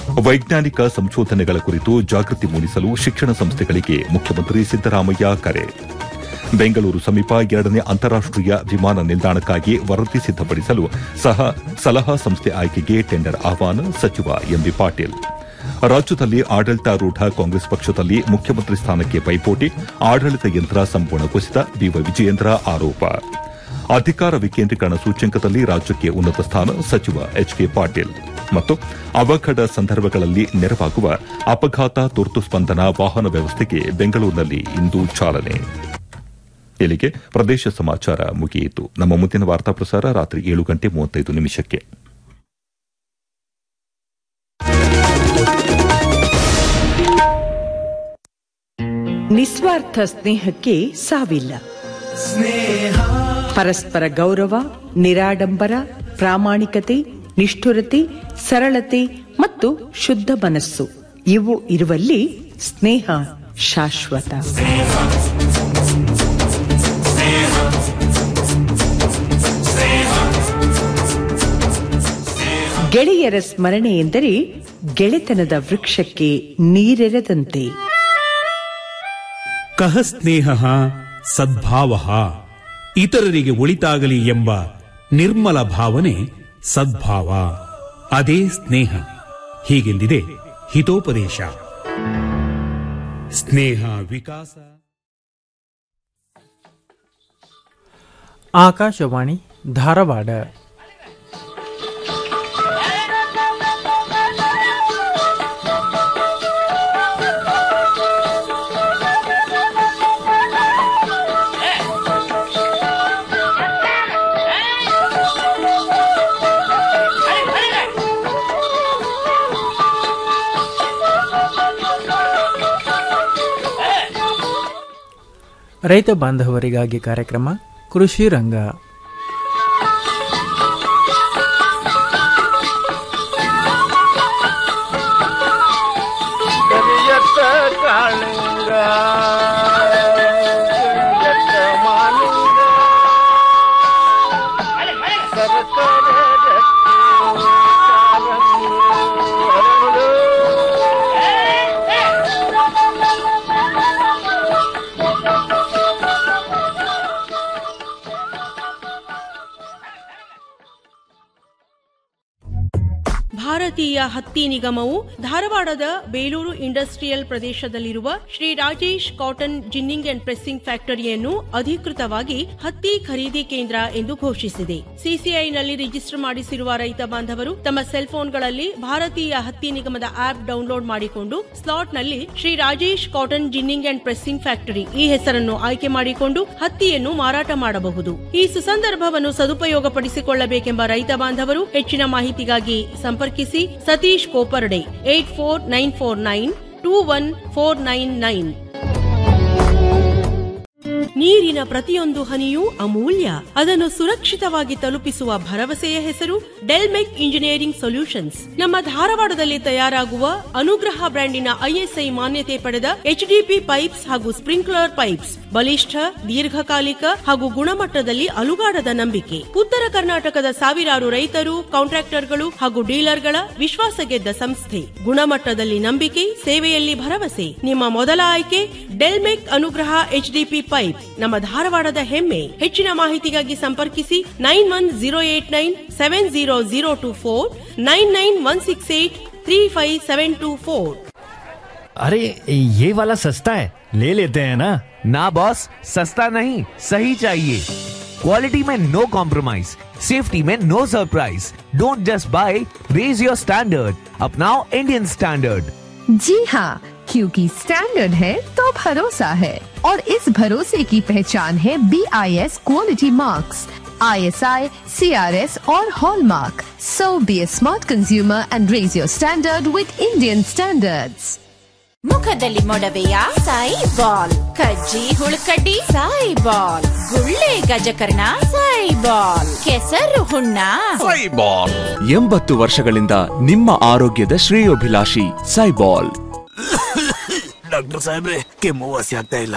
ವೈಜ್ಞಾನಿಕ ಸಂಶೋಧನೆಗಳ ಕುರಿತು ಜಾಗೃತಿ ಮೂಡಿಸಲು ಶಿಕ್ಷಣ ಸಂಸ್ಥೆಗಳಿಗೆ ಮುಖ್ಯಮಂತ್ರಿ ಸಿದ್ದರಾಮಯ್ಯ ಕರೆ ಬೆಂಗಳೂರು ಸಮೀಪ ಎರಡನೇ ಅಂತಾರಾಷ್ಟೀಯ ವಿಮಾನ ನಿಲ್ದಾಣಕ್ಕಾಗಿ ವರದಿ ಸಿದ್ದಪಡಿಸಲು ಸಹ ಸಲಹಾ ಸಂಸ್ಥೆ ಆಯ್ಕೆಗೆ ಟೆಂಡರ್ ಆಹ್ವಾನ ಸಚಿವ ಎಂಬಿ ಪಾಟೀಲ್ ರಾಜ್ಯದಲ್ಲಿ ಆಡಳಿತಾರೂಢ ಕಾಂಗ್ರೆಸ್ ಪಕ್ಷದಲ್ಲಿ ಮುಖ್ಯಮಂತ್ರಿ ಸ್ಥಾನಕ್ಕೆ ಪೈಪೋಟಿ ಆಡಳಿತ ಯಂತ್ರ ಸಂಪೂರ್ಣ ಕುಸಿತ ಬಿವೈ ವಿಜಯೇಂದ್ರ ಆರೋಪ ಅಧಿಕಾರ ವಿಕೇಂದ್ರೀಕರಣ ಸೂಚ್ಯಂಕದಲ್ಲಿ ರಾಜ್ಯಕ್ಕೆ ಉನ್ನತ ಸ್ಥಾನ ಸಚಿವ ಎಚ್ಕೆ ಪಾಟೀಲ್ ಮತ್ತು ಅವಘಡ ಸಂದರ್ಭಗಳಲ್ಲಿ ನೆರವಾಗುವ ಅಪಘಾತ ತುರ್ತು ಸ್ಪಂದನ ವಾಹನ ವ್ಯವಸ್ಥೆಗೆ ಬೆಂಗಳೂರಿನಲ್ಲಿ ಇಂದು ಚಾಲನೆ ಇಲ್ಲಿಗೆ ಪ್ರದೇಶ ಸಮಾಚಾರ ಮುಗಿಯಿತು ನಮ್ಮ ಮುಂದಿನ ವಾರ್ತಾ ಪ್ರಸಾರ ರಾತ್ರಿ ಏಳು ಗಂಟೆ ಮೂವತ್ತೈದು ನಿಮಿಷಕ್ಕೆ ನಿಸ್ವಾರ್ಥ ಸ್ನೇಹಕ್ಕೆ ಸಾವಿಲ್ಲ ಪರಸ್ಪರ ಗೌರವ ನಿರಾಡಂಬರ ಪ್ರಾಮಾಣಿಕತೆ ನಿಷ್ಠುರತೆ ಸರಳತೆ ಮತ್ತು ಶುದ್ಧ ಮನಸ್ಸು ಇವು ಇರುವಲ್ಲಿ ಸ್ನೇಹ ಶಾಶ್ವತ ಗೆಳೆಯರ ಸ್ಮರಣೆ ಎಂದರೆ ಗೆಳೆತನದ ವೃಕ್ಷಕ್ಕೆ ನೀರೆರೆದಂತೆ ಕಹ ಸ್ನೇಹ ಸದ್ಭಾವ ಇತರರಿಗೆ ಒಳಿತಾಗಲಿ ಎಂಬ ನಿರ್ಮಲ ಭಾವನೆ ಸದ್ಭಾವ ಅದೇ ಸ್ನೇಹ ಹೀಗೆಂದಿದೆ ಹಿತೋಪದೇಶ ಸ್ನೇಹ ವಿಕಾಸ ಆಕಾಶವಾಣಿ ಧಾರವಾಡ ರೈತ ಬಾಂಧವರಿಗಾಗಿ ಕಾರ್ಯಕ್ರಮ ಕೃಷಿ ರಂಗ ಕರಿಯತ್ತ ಕಾಳಿಂಗ ಕರಿಯತ್ತ ಮಾಲಿಂಗ ಸರಕಾರ ಭಾರತೀಯ ಹತ್ತಿ ನಿಗಮವು ಧಾರವಾಡದ ಬೇಲೂರು ಇಂಡಸ್ಟ್ರಿಯಲ್ ಪ್ರದೇಶದಲ್ಲಿರುವ Shri Rajesh cotton ginning and pressing ಫ್ಯಾಕ್ಟರಿಯನ್ನು ಅಧಿಕೃತವಾಗಿ ಹತ್ತಿ ಖರೀದಿ ಕೇಂದ್ರ ಎಂದು ಘೋಷಿಸಿದೆ ಸಿಸಿಐನಲ್ಲಿ ರಿಜಿಸ್ಟರ್ ಮಾಡಿಸಿರುವ ರೈತ ಬಾಂಧವರು ತಮ್ಮ ಸೆಲ್ ಫೋನ್ಗಳಲ್ಲಿ ಭಾರತೀಯ ಹತ್ತಿ ನಿಗಮದ ಆಪ್ ಡೌನ್ಲೋಡ್ ಮಾಡಿಕೊಂಡು ಸ್ಲಾಟ್ನಲ್ಲಿ Shri Rajesh cotton ginning and pressing factory ಈ ಹೆಸರನ್ನು ಆಯ್ಕೆ ಮಾಡಿಕೊಂಡು ಹತ್ತಿಯನ್ನು ಮಾರಾಟ ಮಾಡಬಹುದು ಈ ಸುಸಂದರ್ಭವನ್ನು ಸದುಪಯೋಗಪಡಿಸಿಕೊಳ್ಳಬೇಕೆಂಬ ರೈತ ಬಾಂಧವರು ಹೆಚ್ಚಿನ ಮಾಹಿತಿಗಾಗಿ ಸಂಪರ್ಕಿಸಿ Satish Koparde eight four nine four nine two one four nine nine ನೀರಿನ ಪ್ರತಿಯೊಂದು ಹನಿಯೂ ಅಮೂಲ್ಯ ಅದನ್ನು ಸುರಕ್ಷಿತವಾಗಿ ತಲುಪಿಸುವ ಭರವಸೆಯ ಹೆಸರು ಡೆಲ್ಮೆಕ್ ಇಂಜಿನಿಯರಿಂಗ್ ಸೊಲ್ಯೂಷನ್ಸ್ ನಮ್ಮ ಧಾರವಾಡದಲ್ಲಿ ತಯಾರಾಗುವ ಅನುಗ್ರಹ ಬ್ರ್ಯಾಂಡಿನ ಐಎಸ್ಐ ಮಾನ್ಯತೆ ಪಡೆದ ಎಚ್ಡಿಪಿ ಪೈಪ್ಸ್ ಹಾಗೂ ಸ್ಪ್ರಿಂಕ್ಲರ್ ಪೈಪ್ಸ್ ಬಲಿಷ್ಠ ದೀರ್ಘಕಾಲಿಕ ಹಾಗೂ ಗುಣಮಟ್ಟದಲ್ಲಿ ಅಲುಗಾಡದ ನಂಬಿಕೆ ಉತ್ತರ ಕರ್ನಾಟಕದ ಸಾವಿರಾರು ರೈತರು ಕಾಂಟ್ರಾಕ್ಟರ್ಗಳು ಹಾಗೂ ಡೀಲರ್ಗಳ ವಿಶ್ವಾಸ ಗೆದ್ದ ಸಂಸ್ಥೆ ಗುಣಮಟ್ಟದಲ್ಲಿ ನಂಬಿಕೆ ಸೇವೆಯಲ್ಲಿ ಭರವಸೆ ನಿಮ್ಮ ಮೊದಲ ಆಯ್ಕೆ ಡೆಲ್ಮೆಕ್ ಅನುಗ್ರಹ ಎಚ್ಡಿಪಿ ಪೈಪ್ ನಮ್ಮ ಧಾರವಾಡದ ಹೆಮ್ಮೆ ಹೆಚ್ಚಿನ ಮಾಹಿತಿಗಾಗಿ ಸಂಪರ್ಕಿಸಿ nine one zero eight nine seven zero zero two four nine nine one six eight three five seven two four अरे ये वाला सस्ता है ले लेते हैं ना ना बॉस सस्ता नहीं सही चाहिए क्वालिटी में नो कॉम्प्रोमाइज सेफ्टी में no surprise don't just buy raise your standard अपनाओ इंडियन स्टैंडर्ड जी हाँ क्योंकि स्टैंडर्ड है तो भरोसा है और इस भरोसे की पहचान है B I S quality marks I S I C R S और hallmark so be a smart consumer and raise your standard with Indian standards ಮುಖದಲ್ಲಿ ಮೊಡವೆಯ ಸಾಯಿ ಬಾಲ್ ಕಜ್ಜಿ ಹುಳುಕಡ್ಡಿ ಸಾಯಿ ಬಾಲ್ ಗುಳ್ಳೆ ಗಜಕರ್ಣ ಸಾಯಿ ಬಾಲ್ ಕೆಸರು ಹುಣ್ಣ ಸೈಬಾಲ್ ಎಂಬತ್ತು ವರ್ಷಗಳಿಂದ ನಿಮ್ಮ ಆರೋಗ್ಯದ ಶ್ರೇಯೋಭಿಲಾಷಿ ಸೈಬಾಲ್ ಡಾಕ್ಟರ್ ಸಾಹೇಬ್ರೆ ಕೆಮ್ಮು ವಾಸಿ ಆಗ್ತಾ ಇಲ್ಲ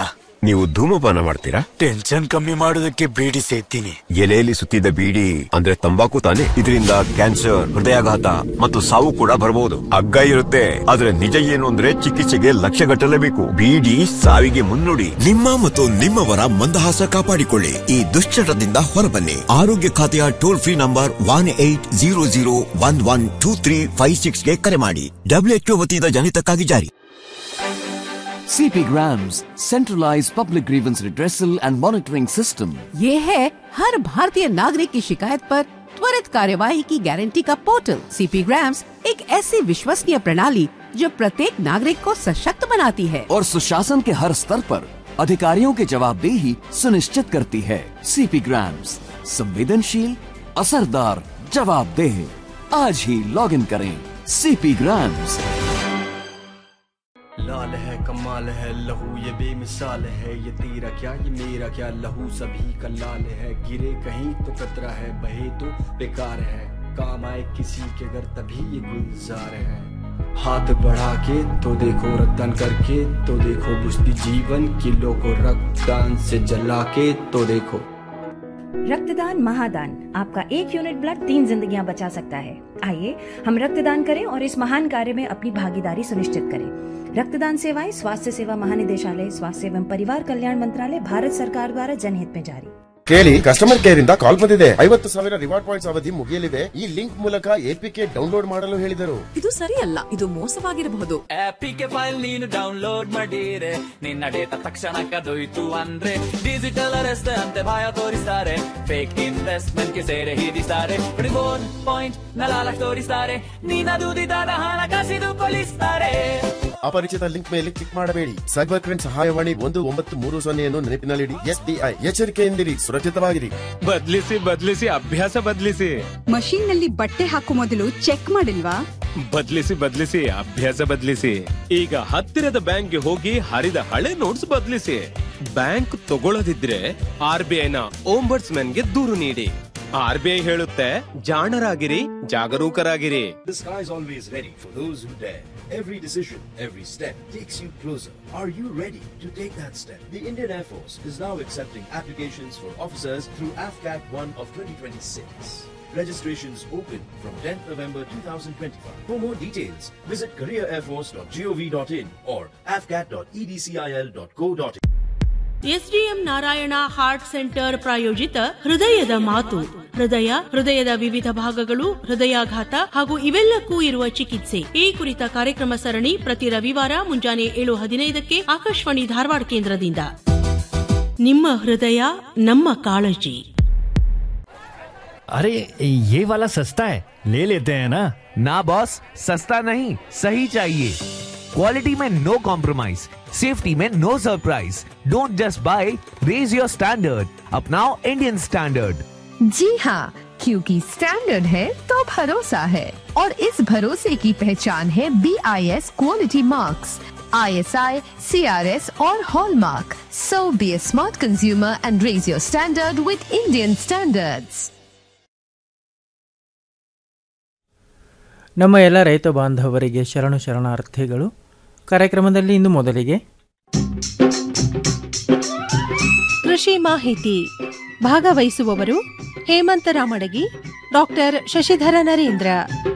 ನೀವು ಧೂಮಪಾನ ಮಾಡ್ತೀರಾ ಟೆನ್ಷನ್ ಕಮ್ಮಿ ಮಾಡೋದಕ್ಕೆ ಬೀಡಿ ಸೇತೀನಿ ಎಲೆಯಲ್ಲಿ ಸುತ್ತಿದ ಬೀಡಿ ಅಂದ್ರೆ ತಂಬಾಕು ತಾನೆ ಇದರಿಂದ ಕ್ಯಾನ್ಸರ್ ಹೃದಯಾಘಾತ ಮತ್ತು ಸಾವು ಕೂಡ ಬರಬಹುದು ಹಗ್ಗ ಇರುತ್ತೆ ಆದ್ರೆ ನಿಜ ಏನು ಅಂದ್ರೆ ಚಿಕಿತ್ಸೆಗೆ ಲಕ್ಷ ಗಟ್ಟಲೇಬೇಕು ಬೀಡಿ ಸಾವಿಗೆ ಮುನ್ನುಡಿ ನಿಮ್ಮ ಮತ್ತು ನಿಮ್ಮವರ ಮಂದಹಾಸ ಕಾಪಾಡಿಕೊಳ್ಳಿ ಈ ದುಶ್ಚಟದಿಂದ ಹೊರಬನ್ನಿ ಆರೋಗ್ಯ ಖಾತೆಯ toll free number one eight zero zero one one two three five ಸಿಕ್ಸ್ಗೆ ಕರೆ ಮಾಡಿ ಡಬ್ಲ್ಯೂಎಚ್ಒ ವತಿಯಿಂದ ಜನಿತಕ್ಕಾಗಿ ಜಾರಿ CP Grams, centralized public grievance redressal and monitoring system. ये है हर भारतीय नागरिक की शिकायत पर त्वरित कार्यवाही की गारंटी का पोर्टल सीपी ग्राम्स एक ऐसी विश्वसनीय प्रणाली जो प्रत्येक नागरिक को सशक्त बनाती है और सुशासन के हर स्तर पर अधिकारियों की जवाबदेही सुनिश्चित करती है सीपी ग्राम्स संवेदनशील असरदार जवाबदेह आज ही लॉग इन करें सीपी ग्राम्स लाल है कमाल है लहू ये बेमिसाल है ये तेरा क्या ये मेरा क्या लहू सभी का लाल है गिरे कहीं तो कतरा है बहे तो बेकार है काम आए किसी के घर तभी ये गुलजार है हाथ बढ़ा के तो देखो रक्तदान करके तो देखो बुझती जीवन किलो को रक्तदान से जला के तो देखो रक्तदान महादान आपका एक यूनिट ब्लड तीन जिंदगियां बचा सकता है आइए हम रक्तदान करें और इस महान कार्य में अपनी भागीदारी सुनिश्चित करें रक्तदान सेवाएं स्वास्थ्य सेवा महानिदेशालय स्वास्थ्य एवं परिवार कल्याण मंत्रालय भारत सरकार द्वारा जनहित में जारी ಕೇಳಿ ಕಸ್ಟಮರ್ ಕೇರ್ ಇಂದ ಕಾಲ್ ಬಂದಿದೆ ಐವತ್ತು ಸಾವಿರ ರಿವಾರ್ಡ್ ಪಾಯಿಂಟ್ಸ್ ಅವಧಿ ಮುಗಿಯಲಿದೆ ಈ ಲಿಂಕ್ ಮೂಲಕ ಎಪಿಕೆ ಡೌನ್ಲೋಡ್ ಮಾಡಲು ಹೇಳಿದರು ಇದು ಸರಿಯಲ್ಲ ಇದು ಮೋಸವಾಗಿರಬಹುದು ಆಪಿಗೆ ಫೈಲ್ ನೀನು ಡೌನ್ಲೋಡ್ ಮಾಡಿರೆ ನಿನ್ನ ಡೇಟಾ ತಕ್ಷಣ ಕದೊಯ್ತು ಅಂದ್ರೆ ಡಿಜಿಟಲ್ ಅರೆಸ್ಟ್ ಅಂತೆ ಭಯ ತೋರಿಸ್ತಾರೆ ಫೇಕ್ ಇನ್ವೆಸ್ಟ್ಮೆಂಟ್ ಗೆ ಸೇರೆ ಹಿಡಿಸ್ತಾರೆ ರಿಬೋನ್ ಪಾಯಿಂಟ್ ನಲಾಲ ತೋರಿಸ್ತಾರೆ ನಿನ್ನ ದುಡಿದಾದ ಹಣ ಕಸಿದು ಕೊಲಿಸ್ತಾರೆ ಅಪರಿಚಿತ ಲಿಂಕ್ ಮೇಲೆ ಕ್ಲಿಕ್ ಮಾಡಬೇಡಿ ಸೈಬರ್ ಕ್ರೈಮ್ ಸಹಾಯವಾಣಿ ಒಂದು ಒಂಬತ್ತು ಮೂರು ಸೊನ್ನೆಯನ್ನು ನೆನಪಿನಲ್ಲಿಡಿ ಎಸ್ಡಿಐ ಎಚ್ಚರಿಕೆಯಿಂದಿರಿ ಸುರಕ್ಷಿತವಾಗಿರಿ ಬದ್ಲಿಸಿ ಬದ್ಲಿಸಿ ಅಭ್ಯಾಸ ಬದ್ಲಿಸಿ ಮಷೀನ್ ನಲ್ಲಿ ಬಟ್ಟೆ ಹಾಕೋ ಮೊದಲು ಚೆಕ್ ಮಾಡಿಲ್ವಾ ಬದ್ಲಿಸಿ ಬದ್ಲಿಸಿ ಅಭ್ಯಾಸ ಬದ್ಲಿಸಿ ಈಗ ಹತ್ತಿರದ ಬ್ಯಾಂಕ್ಗೆ ಹೋಗಿ ಹರಿದ ಹಳೆ ನೋಟ್ಸ್ ಬದ್ಲಿಸಿ ಬ್ಯಾಂಕ್ ತಗೊಳ್ಳದಿದ್ರೆ ಆರ್ ಬಿ ಐನ ಗೆ ದೂರು ನೀಡಿ ಆರ್ ಬಿ ಐ ಹೇಳುತ್ತೆ ಜಾಣರಾಗಿರಿ ಜಾಗರೂಕರಾಗಿರಿ The sky is always ready for those who dare. Every decision, every step takes you closer. Are you ready to take that step? The Indian Air Force is now accepting applications for officers through AFCAT 1 of 2026. Registrations open from 10th November 2025. For more details, visit careerairforce.gov.in or afcat.edcil.co.in. SDM Narayana heart centre ಪ್ರಾಯೋಜಿತ ಹೃದಯದ ಮಾತು ಹೃದಯ ಹೃದಯದ ವಿವಿಧ ಭಾಗಗಳು ಹೃದಯಾಘಾತ ಹಾಗೂ ಇವೆಲ್ಲಕ್ಕೂ ಇರುವ ಚಿಕಿತ್ಸೆ ಈ ಕುರಿತ ಕಾರ್ಯಕ್ರಮ ಸರಣಿ ಪ್ರತಿ ರವಿವಾರ ಮುಂಜಾನೆ ಏಳು ಹದಿನೈದಕ್ಕೆ ಆಕಾಶವಾಣಿ ಧಾರವಾಡ ಕೇಂದ್ರದಿಂದ ನಿಮ್ಮ ಹೃದಯ ನಮ್ಮ ಕಾಳಜಿ अरे ये वाला सस्ता है ले लेते हैं ना ना बॉस सस्ता नहीं सही चाहिए क्वालिटी में नो कॉम्प्रोमाइज सेफ्टी में no surprise don't just buy raise your standard अपनाओ इंडियन स्टैंडर्ड जी हाँ क्योंकि स्टैंडर्ड है तो भरोसा है और इस भरोसे की पहचान है B I S quality marks I S I C R S और hallmark so be a smart consumer and raise your standard with Indian standards ನಮ್ಮ ಎಲ್ಲ ರೈತ ಬಾಂಧವರಿಗೆ ಶರಣು ಶರಣಾರ್ಥಿಗಳು ಕಾರ್ಯಕ್ರಮದಲ್ಲಿ ಇಂದು ಮೊದಲಿಗೆ ಕೃಷಿ ಮಾಹಿತಿ ಭಾಗವಹಿಸುವವರು ಹೇಮಂತ ರಾಮಡಗಿ ಡಾಕ್ಟರ್ ಶಶಿಧರ ನರೇಂದ್ರ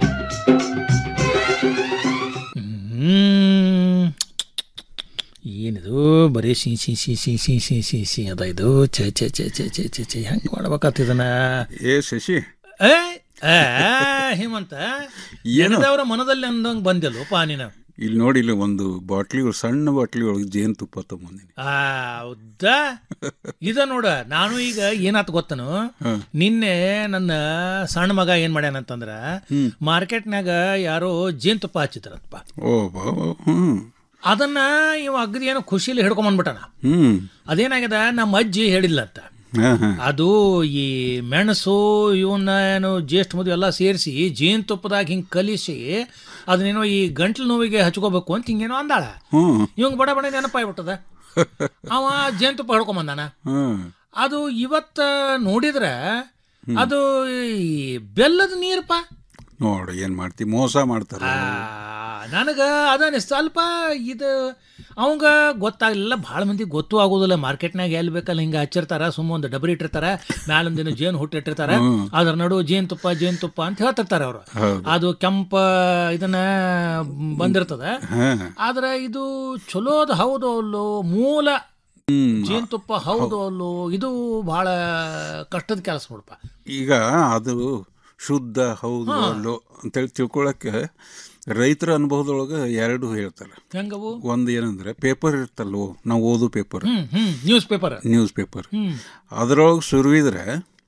ಹ್ಮ್. ಏನಿದು ಬರೀ ಸಿ ಸಿ ಸಿ ಸಿ ಸಿ ಸಿ ಸಿ ಸಿ ಅದ ಇದು ಛೆ ಛೆ ಛೆ ಛೆ ಛೆ ಛೆ ಛೆ ಹೆಂಗೆ ಮಾಡ್ಬೇಕಾತ್ ಇದನ್ನ ಏ ಶಶಿ ಏ ಏ, ಹೇಮಂತ ಏನದವರ ಮನದಲ್ಲಿ ಅಂದಂಗೆ ಬಂದಿಲ್ಲ ಪಾನಿನ ಇಲ್ಲಿ ನೋಡಿ ಇಲ್ಲಿ ಒಂದು ಬಾಟ್ಲಿ ಸಣ್ಣ ಬಾಟ್ಲಿ ಒಳಗೆ ಜೇನುತುಪ್ಪ ತಗೊಂಡಿನಿ ಆ ಹೌದಾ ಇದ ನೋಡ ನಾನು ಈಗ ಏನಾತ್ ಗೊತ್ತನು ನಿನ್ನೆ ನನ್ನ ಸಣ್ಣ ಮಗ ಏನ್ ಮಾಡ್ಯಾನಂತಂದ್ರ ಮಾರ್ಕೆಟ್ನಾಗ ಯಾರೋ ಜೇನುತುಪ್ಪ ಹಚ್ಚಿದ್ರಂತಪ್ಪ ಓ ಬಾ ಬಾ, ಹ್ಮ್ ಅದನ್ನ ಇವ ಅಗದಿ ಏನೋ ಖುಷಿಲಿ ಹಿಡ್ಕೊಂಬಂದ್ಬಿಟ್ಟಣ ಹ್ಮ್ ಅದೇನಾಗ್ಯದ ನಮ್ಮ ಅಜ್ಜಿ ಹೇಳಿಲ್ಲ ಅಂತ ಹಾ, ಹಾ. ಅದು ಈ ಮೆಣಸು ಇವನ್ನ ಏನು ಜ್ಯೇಷ್ಠ ಮದುವೆ ಎಲ್ಲ ಸೇರಿಸಿ ಜೇನುತುಪ್ಪದಾಗ ಹಿಂಗೆ ಕಲಿಸಿ ಅದನ್ನೇನೋ ಈ ಗಂಟ್ಲು ನೋವಿಗೆ ಹಚ್ಕೋಬೇಕು ಅಂತ ಹಿಂಗೇನೋ ಅಂದಾಳ ಹ್ಮ್ ಇವಂಗ್ ಬಡ ಬಡ ನೆನಪಾಗ್ಬಿಟ್ಟದ ಅವ ಜೇನುತುಪ್ಪ ಹಿಡ್ಕೊಂಬಂದಾನ ಹ್ಮ್ ಅದು ಇವತ್ತ ನೋಡಿದ್ರ ಅದು ಈ ಬೆಲ್ಲದ ನೀರಪ್ಪ ನೋಡು ಏನ್ ಮಾಡ್ತಿ ಮೋಸ ಮಾಡ್ತಾರ ಆ, ನನಗ ಅದ ಸ್ವಲ್ಪ ಇದು ಅವಂಗ ಗೊತ್ತಾಗಲಿಲ್ಲ ಭಾಳ ಮಂದಿ ಗೊತ್ತೂ ಆಗೋದಿಲ್ಲ ಮಾರ್ಕೆಟ್ನಾಗ ಎಲ್ಲಿ ಬೇಕಲ್ಲ ಹಿಂಗೆ ಹಚ್ಚಿರ್ತಾರ ಸುಮ್ಮ ಒಂದು ಡಬರಿ ಇಟ್ಟಿರ್ತಾರ ಮ್ಯಾಲೊಂದಿನ ಜೇನು ಹುಟ್ಟಿಟ್ಟಿರ್ತಾರ ಹ್ಮ್. ಅದ್ರ ನಡು ಜೇನು ತುಪ್ಪ ಜೇನು ತುಪ್ಪ ಅಂತ ಹೇಳ್ತಿರ್ತಾರೆ ಅವರು ಹೌದು. ಅದು ಕೆಂಪ ಇದನ್ನ ಬಂದಿರ್ತದ ಹಾ. ಆದ್ರೆ ಇದು ಚಲೋದು ಹೌದು ಅಲ್ಲೋ ಮೂಲ ಹ್ಮ್. ಜೇನುತುಪ್ಪ ಹೌದು ಅಲ್ಲೋ ಇದು ಬಹಳ ಕಷ್ಟದ ಕೆಲಸ ನೋಡಪ್ಪ ಈಗ ಅದು ಶುದ್ಧ ಹೌದು ಹಾ. ಅಲ್ಲೋ ಅಂತೇಳಿ ತಿಳ್ಕೊಳಕ್ಕೆ ರೈತರ ಅನುಭವದೊಳಗೆ ಎರಡು ಹೇಳ್ತಾರೆ ಹೆಂಗವು ಒಂದು ಏನಂದ್ರೆ ಪೇಪರ್ ಇರ್ತಲ್ವೋ ನಾವು ಓದು ಪೇಪರ್ ಹ್ಮ್ ಹ್ಮ್ ನ್ಯೂಸ್ ಪೇಪರ್ ನ್ಯೂಸ್ ಪೇಪರ್ ಹ್ಮ್ ಅದರೊಳಗೆ ಸುರುವಿದ್ರೆ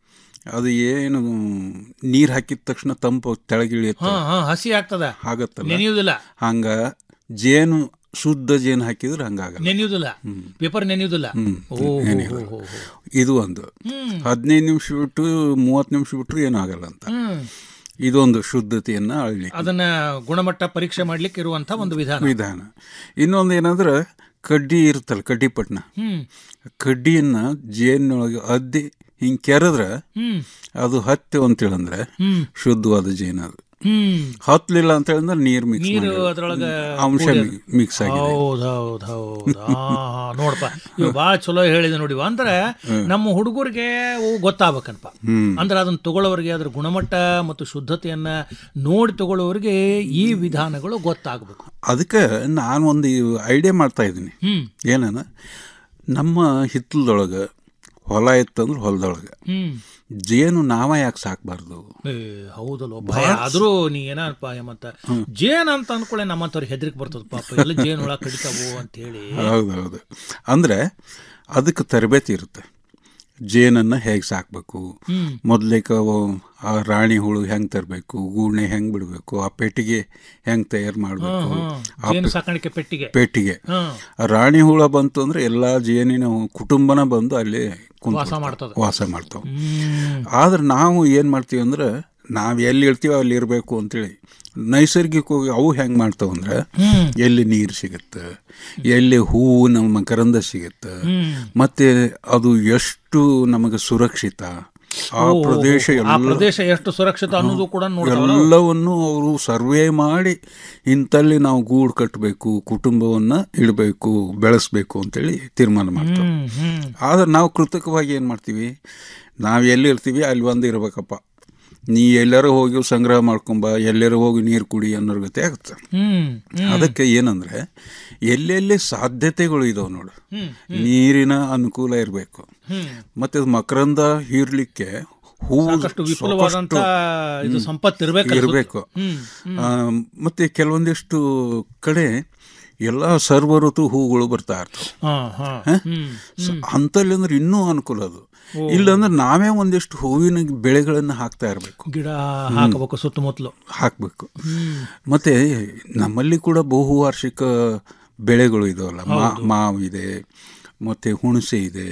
ಅದು ಏನು ನೀರು ಹಾಕಿದ ತಕ್ಷಣ ತಂಪು ತೆಳಗಿಳಿಯುತ್ತೆ ಹಾ ಹಾ ಹಸಿ ಆಗ್ತದ ಆಗತ್ತಲ್ಲ ನೆನೆಯುವುದಿಲ್ಲ ಹಂಗ ಜೇನು ಶುದ್ಧ ಜೇನು ಹಾಕಿದ್ರೆ ಹಂಗಾಗಲ್ಲ ನೆನೆಯುವುದಿಲ್ಲ ಪೇಪರ್ ನೆನೆಯುವುದಿಲ್ಲ ಹ್ಮ್. ಓ, ಹೋ, ನೆನೆಯಲ್ಲ. ಹೋ, ಹೋ, ಹೋ. ಇದು ಒಂದು ಹ್ಮ್. ಹದಿನೈದು ನಿಮಿಷ ಬಿಟ್ಟು ಮೂವತ್ತು ನಿಮಿಷ ಬಿಟ್ಟರು ಏನೂ ಆಗಲ್ಲ ಅಂತ ಹ್ಮ್ ಇದೊಂದು ಶುದ್ಧತೆಯನ್ನ ಅಳ್ಳಿ ಅದನ್ನ ಗುಣಮಟ್ಟ ಪರೀಕ್ಷೆ ಮಾಡ್ಲಿಕ್ಕೆ ಇರುವಂತ ಒಂದು ವಿಧಾನ ವಿಧಾನ ಇನ್ನೊಂದು ಏನಂದ್ರೆ ಕಡ್ಡಿ ಇರುತ್ತಲ್ಲ ಕಡ್ಡಿ ಪಟ್ನ ಹ್ಮ್ ಕಡ್ಡಿಯನ್ನ ಜೇನೊಳಗೆ ಅದ್ದಿ ಹಿಂಗೆ ಕೆರೆದ್ರೆ ಹ್ಮ್ ಅದು ಹತ್ತಿ ಅಂತೇಳಂದ್ರೆ ಹ್ಮ್ ಶುದ್ಧವಾದ ಜೇನು ಅದು ಹ್ಮ್ ಹತ್ತಲಿಲ್ಲ ಅಂತ ಹೇಳಿದ್ರೆ ನೀರು ಮಿಕ್ಸ್ ನೀರು ಅದ್ರೊಳಗ ಅಂಶ ಕೂಡ್ಯದ. ಮಿಕ್ಸ್ ಆಗಿದೆ ಹೌದ್ ಹೌದ್ ಹೌದ್ ಆ, ನೋಡಪ್ಪ ಇವ್ ಬಾಳ ಚಲೋ ಹೇಳಿದೆ ನೋಡಿ ಇವ. ಅಂದ್ರೆ ನಮ್ಮ ಹುಡುಗರಿಗೆ ಅವು ಗೊತ್ತಾಗ್ಬೇಕನ್ಪ ಹ್ಮ್. ಅಂದ್ರೆ ಅದನ್ನ ತಗೊಳ್ಳೋರಿಗೆ ಅದ್ರ ಗುಣಮಟ್ಟ ಮತ್ತು ಶುದ್ಧತೆಯನ್ನ ನೋಡಿ ತಗೊಳ್ಳೋರಿಗೆ ಈ ವಿಧಾನಗಳು ಗೊತ್ತಾಗಬೇಕು ಅದಕ್ಕೆ ನಾನು ಒಂದು ಐಡಿಯಾ ಮಾಡ್ತಾ ಇದ್ದೀನಿ ಹ್ಮ್ ಏನನ ನಮ್ಮ ಹಿತ್ತಲದೊಳಗೆ ಹೊಲ ಇತ್ತಂದ್ರೆ ಹೊಲದೊಳಗೆ ಹ್ಮ್ ಜೇನು ನಾವ ಯಾಕೆ ಸಾಕಬಾರ್ದು ಏ, ಹೌದಲ್ವ ಭಯ ಆದ್ರೂ ನೀ ಏನಪ್ಪ ಮತ್ತ ಜೇನ್ ಅಂತ ಅನ್ಕೊಳ್ಳೆ ನಮ್ಮಂತವ್ರಿಗೆ ಹೆದರಿಕೆ ಬರ್ತದ ಪಾಪ ಎಲ್ಲ ಜೇನ್ ಒಳಗೆ ಕಡಿತಾವು ಅಂತ ಹೇಳಿ ಹೌದೌದು ಅಂದರೆ ಅದಕ್ಕೆ ತರಬೇತಿ ಇರುತ್ತೆ ಜೇನನ್ನು ಹೇಗೆ ಸಾಕಬೇಕು ಹ್ಮ್. ಮೊದಲೇಕ ಆ ರಾಣಿ ಹುಳು ಹೆಂಗೆ ತರಬೇಕು ಗೂಣೆ ಹೆಂಗೆ ಬಿಡಬೇಕು ಆ ಪೆಟ್ಟಿಗೆ ಹೆಂಗೆ ತಯಾರು ಮಾಡಬೇಕು ಹ್ಮ್, ಹ್ಮ್. ಜೇನು ಸಾಕಾಣಿಕೆ ಪೆಟ್ಟಿಗೆ. ಪೆಟ್ಟಿಗೆ ಹ್ಮ್. ಆ ರಾಣಿ ಹುಳ ಬಂತು ಅಂದರೆ ಎಲ್ಲ ಜೇನಿನ ಕುಟುಂಬನ ಬಂದು ಅಲ್ಲಿ ಕುಂತ್ ವಾಸ ಬಿಡ್ತಾವೆ. ಮಾಡ್ತದೆ. ವಾಸ ಮಾಡ್ತಾವೆ ಹ್ಮ್. ಆದ್ರೆ ನಾವು ಏನು ಮಾಡ್ತೀವಿ ಅಂದ್ರೆ ನಾವು ಎಲ್ಲಿ ಇರ್ತೀವೋ ಅಲ್ಲಿ ಇರಬೇಕು ಅಂತೇಳಿ ನೈಸರ್ಗಿಕವಾಗಿ ಅವು ಹೆಂಗೆ ಮಾಡ್ತಾವೆ ಅಂದ್ರೆ ಹ್ಮ್. ಎಲ್ಲಿ ನೀರು ಸಿಗುತ್ತೆ ಎಲ್ಲಿ ಹೂವು ನಮ್ಮ ಮಕರಂದ ಸಿಗುತ್ತೆ ಹ್ಮ್. ಮತ್ತೆ ಅದು ಎಷ್ಟು ನಮಗೆ ಸುರಕ್ಷಿತ ಆ ಓ, ಪ್ರದೇಶ ಆ ಎಲ್ಲ ಪ್ರದೇಶ ಎಷ್ಟು ಸುರಕ್ಷಿತ ಅನ್ನೋದು ಕೂಡ ನೋಡ್ತಾವಲ್ಲ ಅವು. ಎಲ್ಲವನ್ನು ಅವರು ಸರ್ವೆ ಮಾಡಿ ಇಂಥಲ್ಲಿ ನಾವು ಗೂಡು ಕಟ್ಟಬೇಕು ಕುಟುಂಬವನ್ನು ಇಡಬೇಕು ಬೆಳೆಸ್ಬೇಕು ಅಂತೇಳಿ ತೀರ್ಮಾನ ಮಾಡ್ತಾರೆ ಹ್ಮ್ ಹ್ಮ್ ಆದ್ರೆ ನಾವು ಕೃತಕವಾಗಿ ಏನು ಮಾಡ್ತೀವಿ ನಾವು ಎಲ್ಲಿ ಇರ್ತೀವಿ ಅಲ್ಲಿ ಒಂದು ಇರ್ಬೇಕಪ್ಪ ನೀ ಎಲ್ಲರೂ ಹೋಗಿ ಸಂಗ್ರಹ ಮಾಡ್ಕೊಂಬ ಎಲ್ಲರೂ ಹೋಗಿ ನೀರು ಕುಡಿ ಅನ್ನೋ ಗತಿ ಆಗುತ್ತೆ ಹ್ಮ್ ಹ್ಮ್. ಅದಕ್ಕೆ ಏನಂದ್ರೆ ಎಲ್ಲೆಲ್ಲಿ ಸಾಧ್ಯತೆಗಳು ಇದಾವೆ ನೋಡು ಹ್ಮ್, ನೀರಿನ ಅನುಕೂಲ ಇರಬೇಕು ಹ್ಮ್. ಮತ್ತೆ ಅದು ಮಕರಂದ ಹೀರ್ಲಿಕ್ಕೆ ಹೂವು ಸಾಕಷ್ಟು ವಿಪುಲವಾದಂತ ಇದು ಹ್ಮ್. ಸಂಪತ್ತು ಇರ್ಬೇಕಲ್ಲ ಸುತ್ತ. ಇರ್ಬೇಕು ಹ್ಮ್, ಹ್ಮ್. ಆ, ಮತ್ತೆ ಕೆಲವೊಂದಿಷ್ಟು ಕಡೆ ಎಲ್ಲ ಸರ್ವ ಋತು ಹೂಗಳು ಬರ್ತಾ ಇರ್ತವೆ ಹಾ ಹಾ ಹ? ಹ್ಮ್ ಸೊ ಅಂತಲ್ಲಿ ಅಂದ್ರೆ ಇನ್ನೂ ಅನುಕೂಲ ಅದು ಇಲ್ಲಾಂದ್ರೆ ನಾವೇ ಒಂದಿಷ್ಟು ಹೂವಿನ ಬೆಳೆಗಳನ್ನು ಹಾಕ್ತಾ ಇರಬೇಕು ಗಿಡ ಹಾಕಬೇಕು ಸುತ್ತಮುತ್ತಲು ಹಾಕಬೇಕು ಹ್ಮ್ ಮತ್ತೆ ನಮ್ಮಲ್ಲಿ ಕೂಡ ಬಹುವಾರ್ಷಿಕ ಬೆಳೆಗಳು ಇದಾವಲ್ಲ ಮಾ ಮಾವಿದೆ ಮತ್ತೆ ಹುಣಸೆ ಇದೆ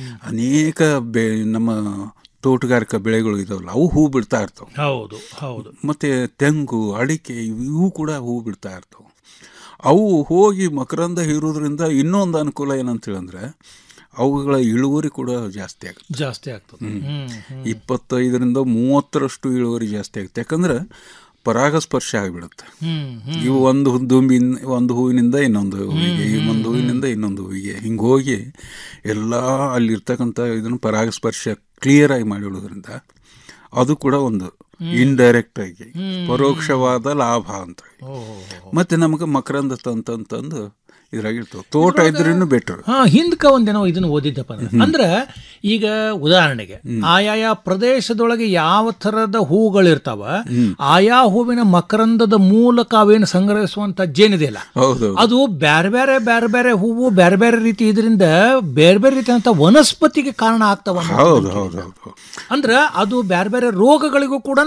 ಅನೇಕ ಬೆ ನಮ್ಮ ತೋಟಗಾರಿಕಾ ಬೆಳೆಗಳು ಇದಾವಲ್ಲ ಅವು ಹೂ ಬಿಡ್ತಾ ಇರ್ತವೆ ಹೌದು ಹೌದು ಮತ್ತೆ ತೆಂಗು ಅಡಿಕೆ ಇವು ಕೂಡ ಹೂ ಬಿಡ್ತಾ ಇರ್ತವೆ ಅವು ಹೋಗಿ ಮಕರಂದ ಹೀರೋದ್ರಿಂದ ಇನ್ನೊಂದು ಅನುಕೂಲ ಏನಂತ ಹೇಳಿದ್ರೆ ಅವುಗಳ ಇಳುವರಿ ಕೂಡ ಜಾಸ್ತಿ ಆಗುತ್ತೆ ಜಾಸ್ತಿ ಆಗ್ತದೆ ಹ್ಮ್. ಹ್ಮ್ ಹ್ಮ್. ಇಪ್ಪತ್ತೈದರಿಂದ ಮೂವತ್ತರಷ್ಟು ಇಳುವರಿ ಜಾಸ್ತಿ ಆಗುತ್ತೆ ಯಾಕಂದ್ರೆ ಪರಾಗಸ್ಪರ್ಶ ಆಗಿಬಿಡುತ್ತೆ ಹ್ಮ್ ಹ್ಮ್ ಇವು ಒಂದು ದುಂಬಿನ ಒಂದು ಹೂವಿನಿಂದ ಇನ್ನೊಂದು ಹೂವಿಗೆ ಈ ಒಂದು ಹೂವಿನಿಂದ ಇನ್ನೊಂದು ಹೂವಿಗೆ ಹಿಂಗೆ ಹೋಗಿ ಎಲ್ಲ ಅಲ್ಲಿರ್ತಕ್ಕಂಥ ಇದನ್ನು ಪರಾಗಸ್ಪರ್ಶ ಕ್ಲಿಯರ್ ಆಗಿ ಮಾಡಿಡೋದ್ರಿಂದ ಅದು ಕೂಡ ಒಂದು ಇಂಡೈರೆಕ್ಟ್ ಆಗಿ ಪರೋಕ್ಷವಾದ ಲಾಭ ಅಂತ ಮತ್ತೆ ನಮಗೆ ಮಕರಂದ ತಂತಂತಂದು ಇದ್ರಾಗಿರ್ತವೆ ತೋಟ ಇದ್ರೂ ಬೆಟರ್ ಹಾ ಹಿಂದ್ಕ ಒಂದೇನೋ ಇದನ್ನ ಓದಿದ್ದಪ್ಪ ನಾನು. ಅಂದ್ರ ಈಗ ಉದಾಹರಣೆಗೆ ಆಯಾಯ ಪ್ರದೇಶದೊಳಗೆ ಯಾವ ತರದ ಹೂಗಳಿರ್ತಾವ ಆಯಾ ಹೂವಿನ ಮಕರಂದದ ಮೂಲಕ ಅವೇನು ಸಂಗ್ರಹಿಸುವಂತ ಜೇನಿದೆಯಲ್ಲ ಹೌದು ಅದು ಬೇರೆ ಬೇರೆ ಬೇರೆ ಬೇರೆ ಹೂವು ಬೇರೆ ಬೇರೆ ರೀತಿ ಇದರಿಂದ ಬೇರೆ ಬೇರೆ ರೀತಿಯಂತ ವನಸ್ಪತಿಗೆ ಕಾರಣ ಆಗ್ತಾವ ಅನ್ನೋ ಹೌದು ಹೌದು ಹೌದು ಅಂದ್ರ ಅದು ಬೇರೆ ಬೇರೆ ರೋಗಗಳಿಗೂ ಕೂಡ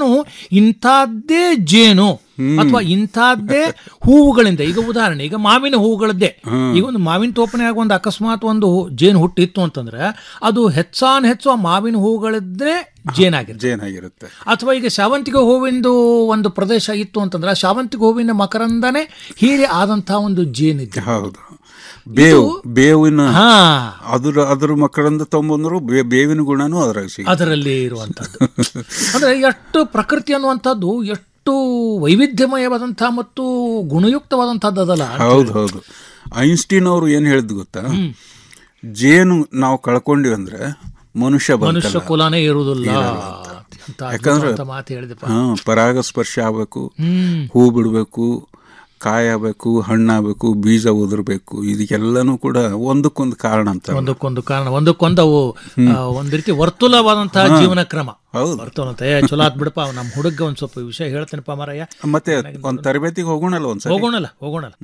ಇಂಥದ್ದೇ ಜೇನು ಅಥವಾ ಇಂಥದ್ದೇ ಹೂವುಗಳಿಂದ ಈಗ ಉದಾಹರಣೆ ಈಗ ಮಾವಿನ ಹೂವುಗಳದ್ದೇ ಈಗ ಒಂದು ಮಾವಿನ ತೋಪನ್ಯಾಗ ಒಂದು ಅಕಸ್ಮಾತ್ ಒಂದು ಹೂ- ಜೇನು ಹುಟ್ಟಿತ್ತು ಅಂತಂದ್ರೆ ಅದು ಹೆಚ್ಚಾನ್ ಹೆಚ್ಚು ಆ ಮಾವಿನ ಹೂಗಳಿದ್ರೆ ಜೇನಾಗಿರುತ್ತೆ ಜೇನಾಗಿರುತ್ತೆ ಅಥವಾ ಈಗ ಶಾವಂತಿಗೆ ಹೂವಿಂದು ಒಂದು ಪ್ರದೇಶ ಇತ್ತು ಅಂತಂದ್ರೆ ಆ ಶಾವಂತಿಗೆ ಹೂವಿನ ಮಕರಂದನೇ ಹೀರಿ ಆದಂತಹ ಒಂದು ಜೇನಿದೆ ಹೌದು ಬೇವು ಬೇವಿನ ಹಾ ಅದ್ರ ಅದ್ರ ಮಕ್ಕಳಿಂದ ತೊಂಬಂದ್ರು ಬೇ- ಬೇವಿನ ಗುಣನೂ ಅದ್ರಾಗ ಸಿಗುತ್ತೆ ಅದರಲ್ಲಿ ಇರುವಂತದ್ದು ಅಂದ್ರೆ ಎಷ್ಟು ಪ್ರಕೃತಿ ಅನ್ನುವಂಥದ್ದು ಎಷ್ಟು ಎಷ್ಟು ವೈವಿಧ್ಯಮಯವಾದಂತಹ ಮತ್ತು ಗುಣಯುಕ್ತವಾದಂತಹದ್ದು ಅದಲ್ಲ ಹೌದು ಹೌದು ಐನ್ಸ್ಟೀನ್ ಅವರು ಏನು ಹೇಳಿದ್ ಗೊತ್ತಾ ಜೇನು ನಾವು ಕಳ್ಕೊಂಡಿವಿ ಅಂದ್ರೆ ಮನುಷ್ಯ ಮನುಷ್ಯ ಬದುಕಲ್ಲ. ಕುಲನೇ ಇರುವುದಿಲ್ಲ ಇರಲ್ಲ ಅಂತ. ಅಂತ ಯಾಕಂದ್ರೆ ಅದ್ಭುತವಾದ ಮಾತು ಹೇಳಿದೆಪ್ಪ ಹಾ ಪರಾಗಸ್ಪರ್ಶ ಆಗಬೇಕು ಹ್ಮ್. ಹೂ ಬಿಡಬೇಕು ಕಾಯಬೇಕು ಹಣ್ಣಾಗಬೇಕು ಬೀಜ ಉದುರ್ಬೇಕು ಇದಕ್ಕೆಲ್ಲನೂ ಕೂಡ ಒಂದಕ್ಕೊಂದು ಕಾರಣ ಅಂತ ಒಂದಕ್ಕೊಂದು ಕಾರಣ ಒಂದಕ್ಕೊಂದು ಅವು ಆ, ಒಂದ್ ರೀತಿ ವರ್ತುಲವಾದಂತಹ ಹಾ. ಜೀವನ ಕ್ರಮ ಹೌದು. ವರ್ತುಲ ಅಂತ ಏ ಚಲೋ ಆತ್ ಬಿಡಪ್ಪ ನಮ್ಮ ಹುಡುಗ ಒಂದ್ ಸ್ವಲ್ಪ ವಿಷಯ ಹೇಳ್ತೇನಪ್ಪ ಮಾರಯ್ಯ ಮತ್ತೆ ಒಂದ್ ತರಬೇತಿಗೆ ಹೋಗೋಣಲ್ಲ ಒಂದ್ಸರಿ ಹೋಗೋಣಲ್ಲ ಹೋಗೋಣಲ್ಲ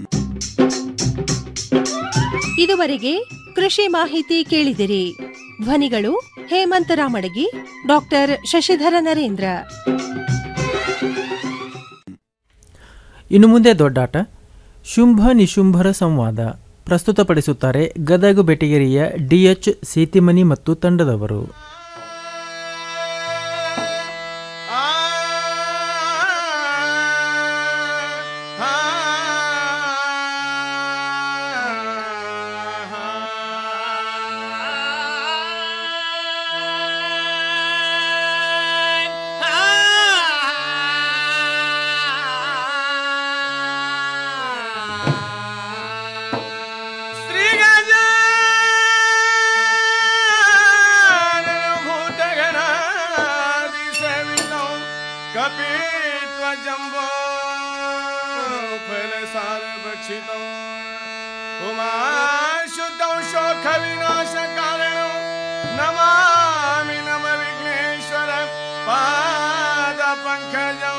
ಇದುವರೆಗೆ ಕೃಷಿ ಮಾಹಿತಿ ಕೇಳಿದಿರಿ ಧ್ವನಿಗಳು ಹೇಮಂತ ರಾಮಡಗಿ ಡಾಕ್ಟರ್ ಶಶಿಧರ ನರೇಂದ್ರ ಇನ್ನು ಮುಂದೆ ದೊಡ್ಡಾಟ ಶುಂಭ ನಿಶುಂಭರ ಸಂವಾದ ಪ್ರಸ್ತುತಪಡಿಸುತ್ತಾರೆ ಗದಗ ಬೆಟಗೇರಿಯ ಡಿಎಚ್ ಸೇತಿಮನಿ ಮತ್ತು ತಂಡದವರು कपित्वजम्बो फलसारभक्षितौ उमाशुद्धौ शोकविनाशकारणौ नमामि नम विघ्नेश्वर पादपङ्कजौ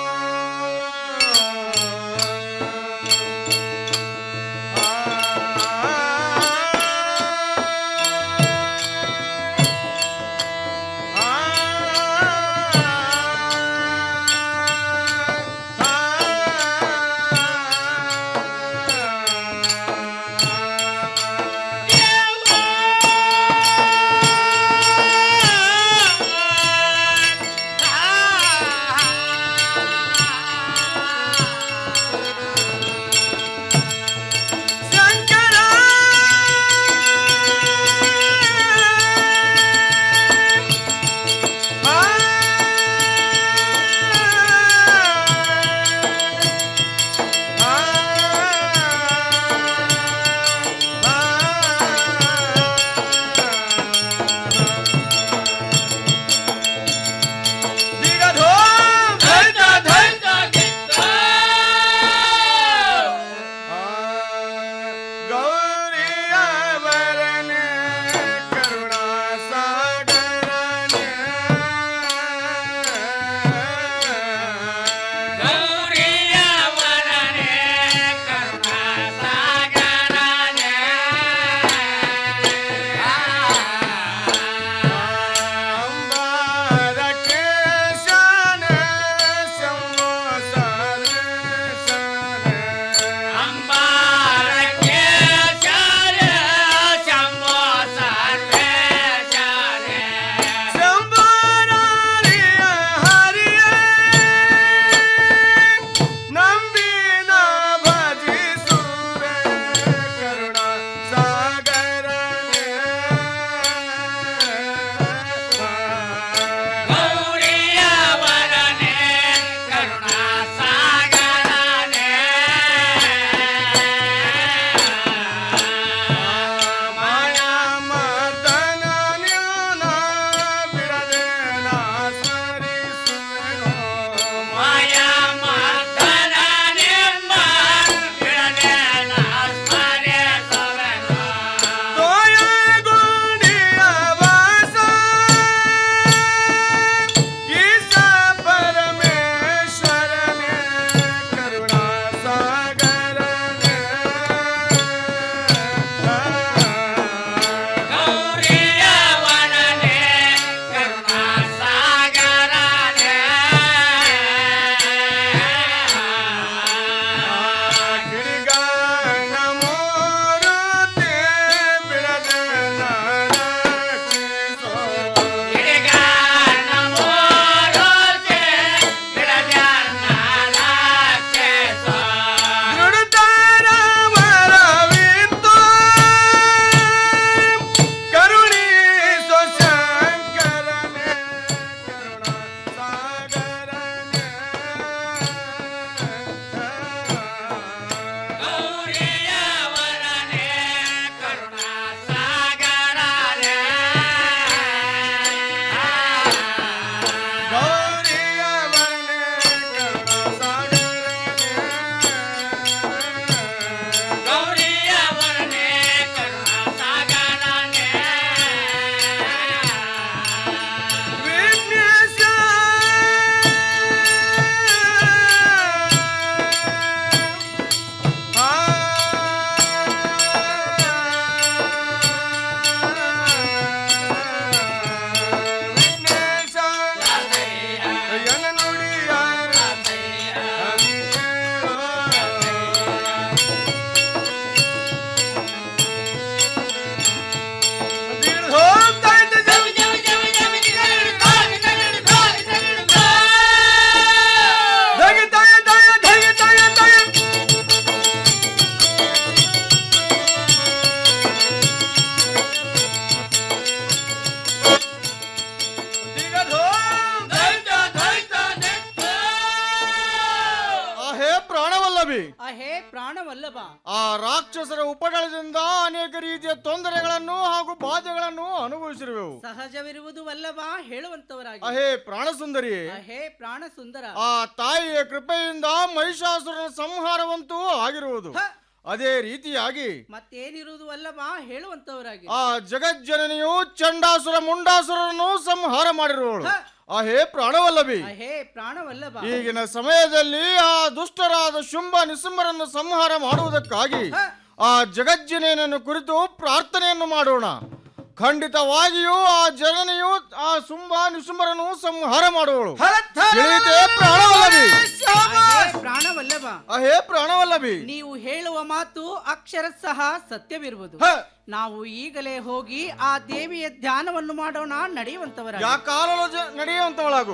ಪ್ರಾಣವಲ್ಲಭ ಆ ರಾಕ್ಷಸರ ಉಪಟಳದಿಂದ ಅನೇಕ ರೀತಿಯ ತೊಂದರೆಗಳನ್ನು ಹಾಗೂ ಬಾಧೆಗಳನ್ನು ಅನುಭವಿಸಿರುವೆವು ಸಹಜವಿರುವುದು ವಲ್ಲಭ ಹೇಳುವಂತವರಾಗಿ ಅಹೇ ಪ್ರಾಣಸುಂದರಿ ಅಹೇ ಪ್ರಾಣ ಸುಂದರ ಆ ತಾಯಿಯ ಕೃಪೆಯಿಂದ ಮಹಿಷಾಸುರನ ಸಂಹಾರವಂತೂ ಆಗಿರುವುದು ಅದೇ ರೀತಿಯಾಗಿ ಮತ್ತೇನಿರುವುದು ವಲ್ಲಭ ಹೇಳುವಂತವರಾಗಿ ಆ ಜಗಜ್ಜನನಿಯು ಚಂಡಾಸುರ ಮುಂಡಾಸುರನ್ನು ಸಂಹಾರ ಮಾಡಿರುವಳು ಅಹೇ ಪ್ರಾಣವಲ್ಲಭಿ ಅಹೇ ಪ್ರಾಣವಲ್ಲಭ ಈಗಿನ ಸಮಯದಲ್ಲಿ ಆ ದುಷ್ಟರಾದ ಶುಂಭ ನಿಸುಂಬರನ್ನು ಸಂಹಾರ ಮಾಡುವುದಕ್ಕಾಗಿ ಆ ಜಗಜ್ಜನೇನನ್ನು ಕುರಿತು ಪ್ರಾರ್ಥನೆಯನ್ನು ಮಾಡೋಣ ಖಂಡಿತವಾಗಿಯೂ ಆ ಜನನಿಯು ಆ ಶುಂಭ ನಿಸುಂಬರನ್ನು ಸಂಹಾರ ಮಾಡುವಳು ತಿಳಿಯಿತೆ ಪ್ರಾಣವಲ್ಲಭಿ ಅಹೇ ಪ್ರಾಣವಲ್ಲಭ ಅಹೇ ಪ್ರಾಣವಲ್ಲಭಿ ನೀವು ಹೇಳುವ ಮಾತು ಅಕ್ಷರ ಸಹ ಸತ್ಯವಿರುವುದು ನಾವು ಈಗಲೇ ಹೋಗಿ ಆ ದೇವಿಯ ಧ್ಯಾನವನ್ನು ಮಾಡೋಣ ನಡೆಯುವಂತವರ ಯಾ ಕಾಲಲು ಜ- ನಡೆಯುವಂತವಳಾಗು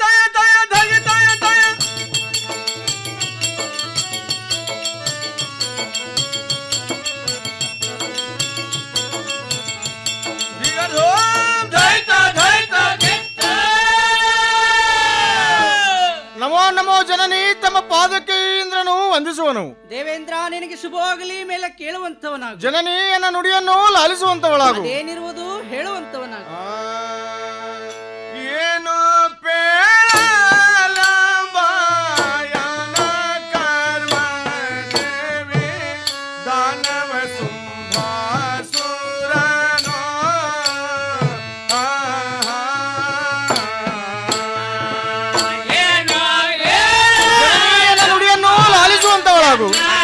ನಮೋ ನಮೋ ಜನನಿ ತಮ್ಮ ಪಾದಕ್ಕೆ ಇಂದ್ರನು ವಂದಿಸುವನು ದೇವೇಂದ್ರ ನಿನಗೆ ಶುಭವಾಗಲಿ ಮೇಲೆ ಕೇಳುವಂತವನಾಗು ಜನನಿ ಎನ್ನ ನುಡಿಯನ್ನು ಲಾಲಿಸುವಂತವಳಾಗು ಅದೇನಿರುವುದು ಹೇಳುವಂತವನಾಗು ಏನು ದಾನವ ಸುಂಭಾಸುರನೋ ಜನನಿಯ ನುಡಿಯನ್ನು ಲಾಲಿಸುವಂತವಳಾಗು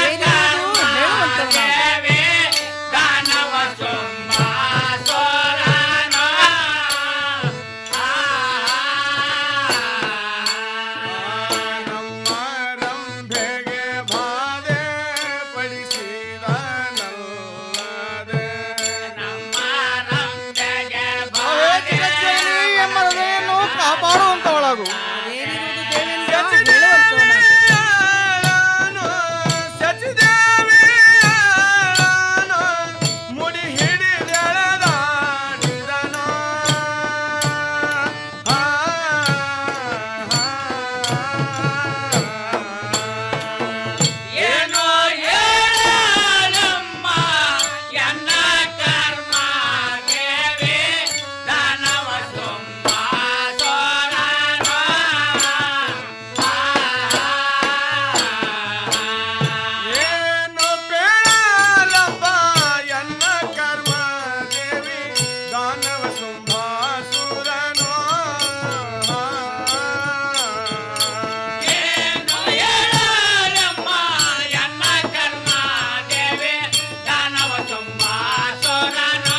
ಕಾಪಾಡುವಂತವಳಾಗು ಮುಡಿ ಹಿಡಿದೆಳೆದಾಡಿದನೋ ಏನೋ ಹೇಳಮ್ಮ ಎನ್ನ ಕರ್ಮ ಕೇವೆ ದಾನವ ತುಂಬ ಸೋರನೋ. ಏನು ಬೇಡಲಪ್ಪ ಎನ್ನ ಕರ್ಮ ದೇವಿ ದಾನವ ಸುಂಭಾಸುರನೋ ಏನೋ ಹೇಳಮ್ಮ ಎನ್ನ ಕರ್ಮ ಕೇವೆ ದಾನವ ತುಂಬ ಸೋರನೋ.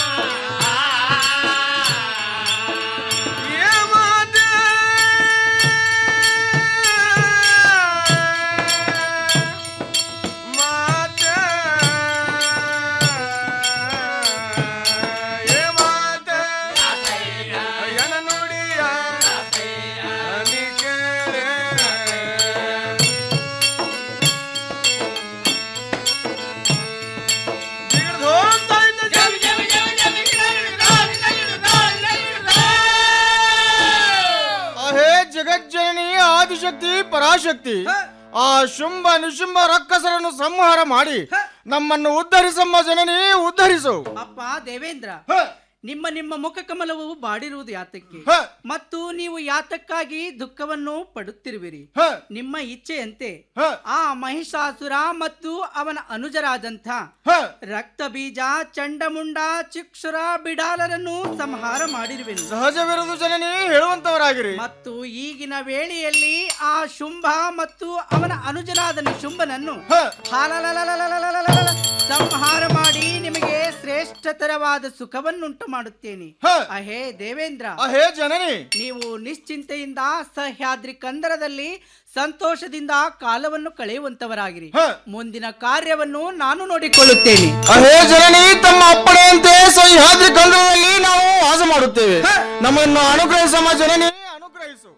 ಅಹೇ ಜಗಜ್ಜನನಿ ಆದಿಶಕ್ತಿ ಪರಾಶಕ್ತಿ ಆ ಶುಂಭ ನಿಶುಂಭ ರಕ್ಕಸರನ್ನು ಸಂಹಾರ ಮಾಡಿ ನಮ್ಮನ್ನು ಉದ್ಧರಿಸಮ್ಮ ಜನನಿ ಉದ್ಧರಿಸು ಅಪ್ಪ ದೇವೇಂದ್ರ ನಿಮ್ಮ ನಿಮ್ಮ ಮುಖ ಕಮಲವು ಬಾಡಿರುವುದು ಯಾತಕ್ಕೆ ಮತ್ತು ನೀವು ಯಾತಕ್ಕಾಗಿ ದುಃಖವನ್ನು ಪಡುತ್ತಿರುವಿರಿ ನಿಮ್ಮ ಇಚ್ಛೆಯಂತೆ ಆ ಮಹಿಷಾಸುರ ಮತ್ತು ಅವನ ಅನುಜರಾದಂಥ ರಕ್ತ ಬೀಜ ಚಂಡಮುಂಡ ಚಿಕ್ಷುರ ಬಿಡಾಲರನ್ನು ಸಂಹಾರ ಮಾಡಿರುವೆನು ಸಹಜವಿರುವುದು ಜನನಿ ಹೇಳುವಂತವರಾಗಿರಿ ಮತ್ತು ಈಗಿನ ವೇಳೆಯಲ್ಲಿ ಆ ಶುಂಭ ಮತ್ತು ಅವನ ಅನುಜನಾದ ನಿಶುಂಭನನ್ನು ಹಾಲಲಲಲಲಲಲಲಲಲ ಸಂಹಾರ ಮಾಡಿ ನಿಮಗೆ ಶ್ರೇಷ್ಠತರವಾದ ಸುಖವನ್ನುಂಟು ಮಾಡುತ್ತೇನೆ ಅಹೇ ದೇವೇಂದ್ರ ಅಹೇ ಜನನಿ ನೀವು ನಿಶ್ಚಿಂತೆಯಿಂದ ಸಹ್ಯಾದ್ರಿ ಕಂದರದಲ್ಲಿ ಸಂತೋಷದಿಂದ ಕಾಲವನ್ನು ಕಳೆಯುವಂತವರಾಗಿರಿ ಮುಂದಿನ ಕಾರ್ಯವನ್ನು ನಾನು ನೋಡಿಕೊಳ್ಳುತ್ತೇನೆ ಅಹೇ ಜನನಿ ತಮ್ಮ ಅಪ್ಪಣೆಯಂತೆ ಸಹ್ಯಾದ್ರಿ ಕಂದದಲ್ಲಿ ನಾವು ವಾಸ ಮಾಡುತ್ತೇವೆ ನಮ್ಮನ್ನು ಅನುಗ್ರಹಿಸಮ್ಮ ಜನನಿ ಅನುಗ್ರಹಿಸು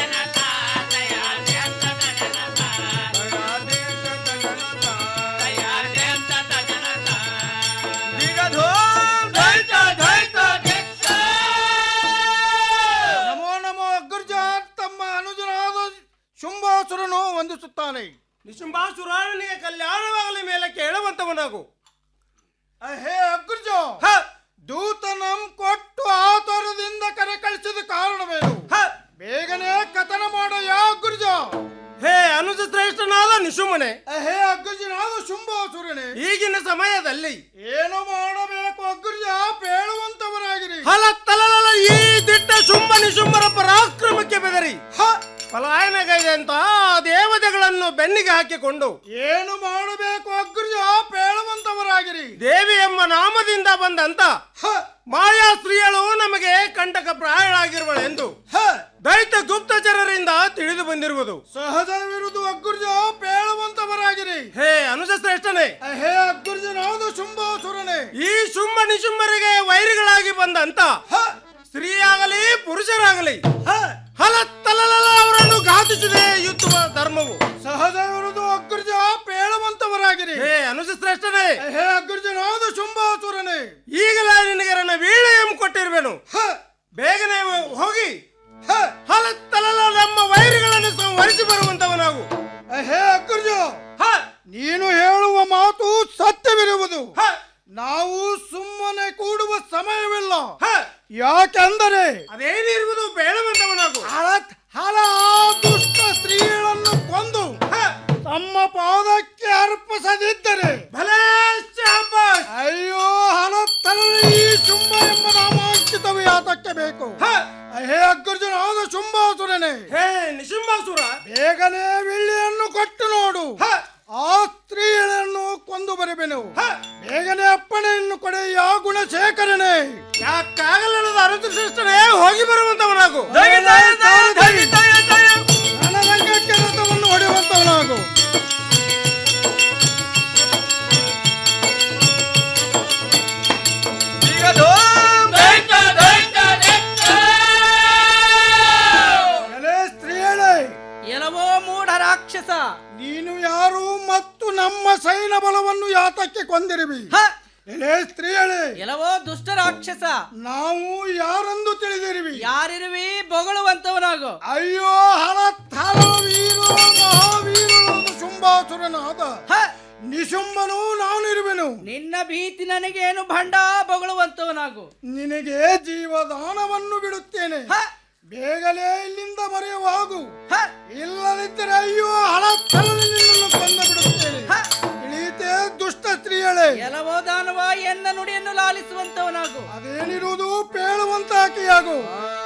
ದಯ ನಾನೇ ನಿಶುಂಬಾಸುರಾಣನಿಗೆ ಕಲ್ಯಾಣವಾಗಲಿ ಮೇಲೆ ಕೇಳುವಂತವನಾಗು ಹೇ ಅಗ್ರಜ ದೂತನಂ ಕೊಟ್ಟು ಆತರದಿಂದ ಕರೆ ಕಳಿಸಿದ ಕಾರಣವೇನು ಬೇಗನೆ ಕಥನ ಮಾಡ ಯಾ ಅಗ್ರಜ ಹೇ ಅನುಜ ಶ್ರೇಷ್ಠನಾದ ನಿಶುಮನೆ ಹೇ ಅಗ್ರಜನಾದ ಶುಂಭಾಸುರನೇ ಈಗಿನ ಸಮಯದಲ್ಲಿ ಏನು ಮಾಡಬೇಕು ಅಗ್ರಜ ಪೇಳುವಂತವರಾಗಿರಿ ಹಲ ತಲಲಲ ಈ ದಿಟ್ಟ ಶುಂಭ ನಿಶುಂಭರ ಪರಾಕ್ರಮಕ್ಕೆ ಬೆದರಿ ಪಲಾಯನಗೈದೆ ಅಂತ ಆ ದೇವತೆಗಳನ್ನು ಬೆನ್ನಿಗೆ ಹಾಕಿಕೊಂಡು ಏನು ಮಾಡಬೇಕು ಅಗ್ರಜ ಪೇಳುವಂತವರಾಗಿರಿ ದೇವಿ ಎಂಬ ನಾಮದಿಂದ ಬಂದಂತ ಮಾಯಾ ಸ್ತ್ರೀಯಳು ನಮಗೆ ಕಂಟಕ ಪ್ರಾಯಳಾಗಿರುವಳೆಂದು ದೈತ ಗುಪ್ತಚರರಿಂದ ತಿಳಿದು ಬಂದಿರುವುದು ಸಹಜವಿರುವುದು ಅಗ್ರಜ ಪೇಳುವಂತವರಾಗಿರಿ ಹೇ ಅನುಜ ಶ್ರೇಷ್ಠನೇ ಹೇ ಅಗ್ರಜನಾದ ಶುಂಭಾಸುರನೇ ಈ ಶುಂಭ ನಿಶುಂಭರಿಗೆ ವೈರಿಗಳಾಗಿ ಬಂದಂತ ಸ್ತ್ರೀಯಾಗಲಿ ಪುರುಷರಾಗಲಿ ಹಲತ್ತಲಲ ಅವರನ್ನು ಘಾತಿಸಿದೆ ಯುದ್ಧ ಧರ್ಮವು ಸಹಜವಿರುವುದು ಅಗ್ರಜ ಪೇಳುವಂತವರಾಗಿರಿ ಹೇ ಅನುಜ ಶ್ರೇಷ್ಠನೇ ಹೇ ಅಗ್ರಜನಾದ ಶುಂಭಾಸುರನೇ ಈಗಲೇ ನಿನಗೆ ನನ್ನ ವೀಳೆಯಂ ಕೊಟ್ಟಿರುವೆನು ಬೇಗನೆ ಹೋಗಿ ಹಲತ್ತಲಲ ನಮ್ಮ ವೈರಿಗಳನ್ನು ಸಂಹರಿಸಿ ಬರುವಂತವನಾಗು ಹೇ ಅಗ್ರಜ ನೀನು ಹೇಳುವ ಮಾತು ಸತ್ಯವಿರುವುದು ನಾವು ಸುಮ್ಮನೆ ಕೂಡುವ ಸಮಯವಿಲ್ಲ ಯಾಕೆಂದರೆ ಅದೇನಿರುವುದು ಬೇಡವಂತವನಾಗು ಹಲ ಆ ದುಷ್ಟ ಸ್ತ್ರೀಗಳನ್ನು ಕೊಂದು ತಮ್ಮ ಪಾದಕ್ಕೆ ಅರ್ಪಿಸದಿದ್ದರೆ ಅಯ್ಯೋ ಹಲತ್ತಲ ಈ ಶುಂಭ ಎಂಬ ನಾಮಾಂಕಿತವೇ ಯಾತಕ್ಕೆ ಬೇಕು ಹೇ ಅಗ್ರಜನಾದ ಶುಂಭಾಸುರನೇ ಹೇ ನಿಶುಂಭಾಸುರ ಬೇಗನೆ ವಿಳ್ಳಿಯನ್ನು ಕೊಟ್ಟು ನೋಡು ಆ ಸ್ತ್ರೀಯನ್ನು ಕೊಂದು ಬರಬೇನು ಬೇಗನೆ ಅಪ್ಪಣೆಯನ್ನು ಕೊಡೆ ಯಾ ಗುಣಶೇಖರನೇ ಯಾಕಾಗಲ್ಲದ ಅನುಜ ಶ್ರೇಷ್ಠನೇ ಹೋಗಿ ಬರುವಂತವನಾಗು ರಣರಂಗಕ್ಕೆ ರಥವನ್ನು ಹೊಡೆಯುವಂತವನಾಗು ಎಲೆ ಸ್ತ್ರೀಯಳೇ ಎಲವೋ ಮೂಢ ರಾಕ್ಷಸ ನೀನು ಯಾರು ಮತ್ತು ನಮ್ಮ ಸೈನ್ಯ ಬಲವನ್ನು ಯಾತಕ್ಕೆ ಕೊಂದಿರುವಿ ಎಲೆ ಸ್ತ್ರೀಯಳೇ ಎಲವೋ ದುಷ್ಟ ರಾಕ್ಷಸ ನಾವು ಯಾರೆಂದು ತಿಳಿದಿರುವಿ ಯಾರಿರುವಿ ಬೊಗಳುವಂತವನಾಗು ಅಯ್ಯೋ ಹಲತ್ತಲ ವೀರೋ ಮಹಾವೀರನಾದ ಶುಂಭಾಸುರನಾದ ನಿಶುಂಭನು ನಾನಿರುವೆನು ನಿನ್ನ ಭೀತಿ ನನಗೇನು ಭಂಡ ಬೊಗಳುವಂತವನಾಗು ನಿನಗೆ ಜೀವದಾನವನ್ನು ಬಿಡುತ್ತೇನೆ ಬೇಗನೆ ಇಲ್ಲಿಂದ ಮರೆಯುವಾಗು ಇಲ್ಲದಿದ್ದರೆ ಅಯ್ಯೋ ಹಳತ್ತಲಲ್ಲಿ ನಿನ್ನನ್ನು ಕೊಂದು ಬಿಡುತ್ತೇನೆ ಇಳೀತೆ ದುಷ್ಟ ಸ್ತ್ರೀಯಳೇ ಎಲವೋ ದಾನವ ಎನ್ನ ನುಡಿಯನ್ನು ಲಾಲಿಸುವಂತವನಾಗು ಅದೇನಿರುವುದು ಪೇಳುವಂತಾಕಿಯಾಗು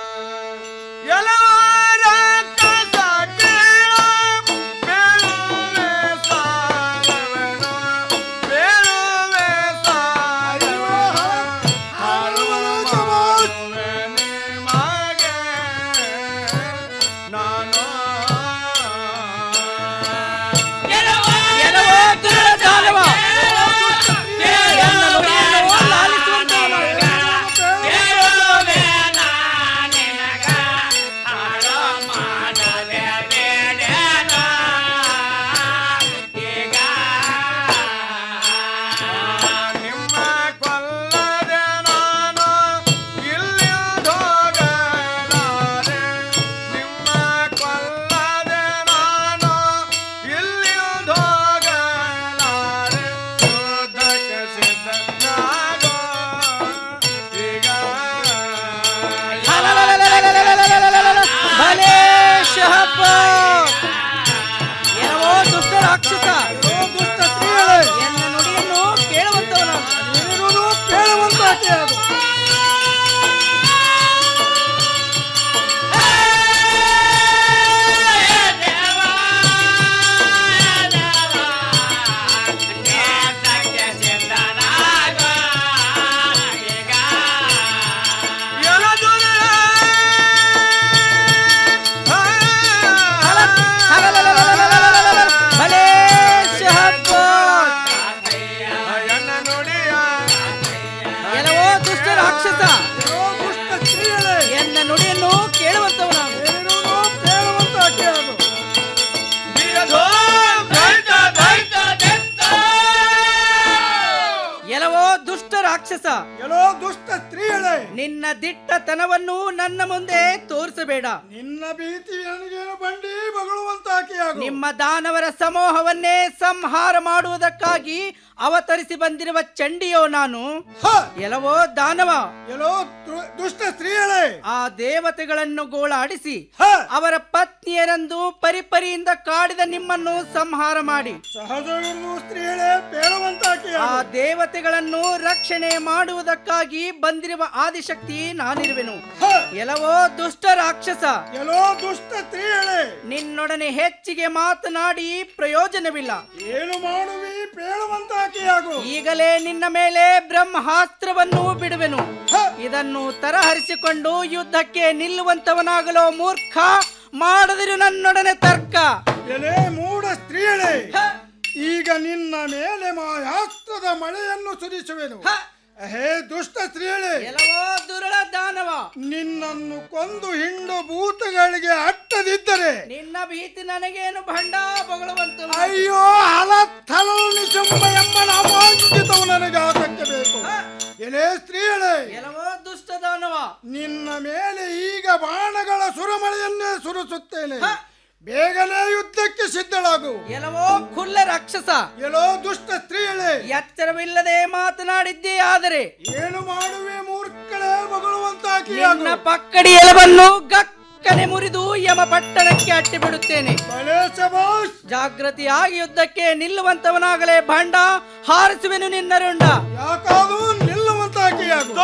ಎಲವೋ ದುಷ್ಟ ದಾನವ ಎನ್ನ ನುಡಿಯನ್ನು ಲಾಲಿಸುವಂತವನಾಗು ರಾಕ್ಷಸ ಎಲ್ಲೋ ದುಷ್ಟ ಸ್ತ್ರೀಯಳೇ ನಿನ್ನ ದಿಟ್ಟತನವನ್ನು ನನ್ನ ಮುಂದೆ ತೋರಿಸಬೇಡ ನಿನ್ನ ಭೀತಿ ನನಗೇನು ಬಂಡಿ ಬಗಳುವಂತಾಕಿಯಾಗು ನಿಮ್ಮ ದಾನವರ ಸಮೂಹವನ್ನೇ ಸಂಹಾರ ಮಾಡುವುದಕ್ಕಾಗಿ ಅವತರಿಸಿ ಬಂದಿರುವ ಚಂಡಿಯೋ ನಾನು ಎಲವೋ ದಾನವ ಎಲ್ಲೋ ದು- ದುಷ್ಟ ಸ್ತ್ರೀಯಳೇ ಆ ದೇವತೆಗಳನ್ನು ಗೋಳಾಡಿಸಿ ಅವರ ಪತ್ನಿಯರಂದು ಪರಿಪರಿಯಿಂದ ಕಾಡಿದ ನಿಮ್ಮನ್ನು ಸಂಹಾರ ಮಾಡಿ ಸಹಜವಿರುವುದು ಸ್ತ್ರೀಯಳೇ ಬೇಡವಂತಾಕಿಯಾಗು ಆ ದೇವತೆಗಳನ್ನು ರಕ್ಷಣೆ ಮಾಡುವುದಕ್ಕಾಗಿ ಬಂದಿರುವ ಆದಿಶಕ್ತಿ ನಾನಿರುವೆನು ಎಲವೋ ದುಷ್ಟ ರಾಕ್ಷಸ ಎಲ್ಲೋ ದುಷ್ಟ ಸ್ತ್ರೀಯಳೇ ನಿನ್ನೊಡನೆ ಹೆಚ್ಚಿಗೆ ಮಾತನಾಡಿ ಪ್ರಯೋಜನವಿಲ್ಲ ಏನು ಮಾಡುವಿ ಬೇಡವಂತಾಕಿಯಾಗು ಈಗಲೇ ನಿನ್ನ ಮೇಲೆ ಬ್ರಹ್ಮಾಸ್ತ್ರವನ್ನು ಬಿಡುವೆನು ಇದನ್ನು ತರಹರಿಸಿಕೊಂಡು ಯುದ್ಧಕ್ಕೆ ನಿಲ್ಲುವಂತವನಾಗಲೋ ಮೂರ್ಖ ಮಾಡದಿರು ನನ್ನೊಡನೆ ತರ್ಕ ಎಲೆ ಮೂಢ ಸ್ತ್ರೀಯಳೇ ಈಗ ನಿನ್ನ ಮೇಲೆ ಮಾಯಾಸ್ತ್ರದ ಮಳೆಯನ್ನು ಸುರಿಸುವೆನು ಹೇ ದುಷ್ಟ ಸ್ತ್ರೀಯಳೇ ಎಲ್ಲವೋ ದುರುಳ ದಾನವ ನಿನ್ನನ್ನು ಕೊಂದು ಹಿಂಡು ಭೂತಗಳಿಗೆ ಅಟ್ಟದಿದ್ದರೆ ನಿನ್ನ ಭೀತಿ ನನಗೇನು ಭಂಡ ಬಗಳುವಂತ ಅಯ್ಯೋ ಹಲಥಲ ನಿಶಂಬ ಎಂಬ ನಾಮಾಂಕಿತವು ನನಗೆ ಆತಕ್ಕೆ ಬೇಕು ಎಲೆ ಸ್ತ್ರೀಯಳೇ ಎಲ್ಲವೋ ದುಷ್ಟ ದಾನವ ನಿನ್ನ ಮೇಲೆ ಈಗ ಬಾಣಗಳ ಸುರಮಳೆಯನ್ನೇ ಸುರಿಸುತ್ತೇನೆ ಬೇಗನೆ ಯುದ್ಧಕ್ಕೆ ಸಿದ್ಧಳಾಗು ಎಲ್ಲವೋ ಕುಲ್ಲ ರಾಕ್ಷಸ ಎಲ್ಲೋ ದುಷ್ಟ ಸ್ತ್ರೀಯಳೇ ಎಚ್ಚರವಿಲ್ಲದೆ ಮಾತನಾಡಿದ್ದೇ ಆದರೆ ಏನು ಮಾಡುವೆ ಮೂರ್ಖಳೇ ಮಗಳುವಂತಾಕಿಯಾಗು ನಿನ್ನ ಪಕ್ಕಡಿ ಎಲವನ್ನು ಗಕ್ಕನೆ ಮುರಿದು ಯಮ ಪಟ್ಟಣಕ್ಕೆ ಅಟ್ಟಿ ಬಿಡುತ್ತೇನೆ ಭಲೇ ಶಬಾಷ್ ಜಾಗೃತಿಯಾಗಿ ಯುದ್ಧಕ್ಕೆ ನಿಲ್ಲುವಂತವನಾಗಲೇ ಭಾಂಡ ಹಾರಿಸುವೆನು ನಿನ್ನ ರುಂಡ ಯಾಕಾದು ನಿಲ್ಲುವಂತಾಕಿಯಾಗು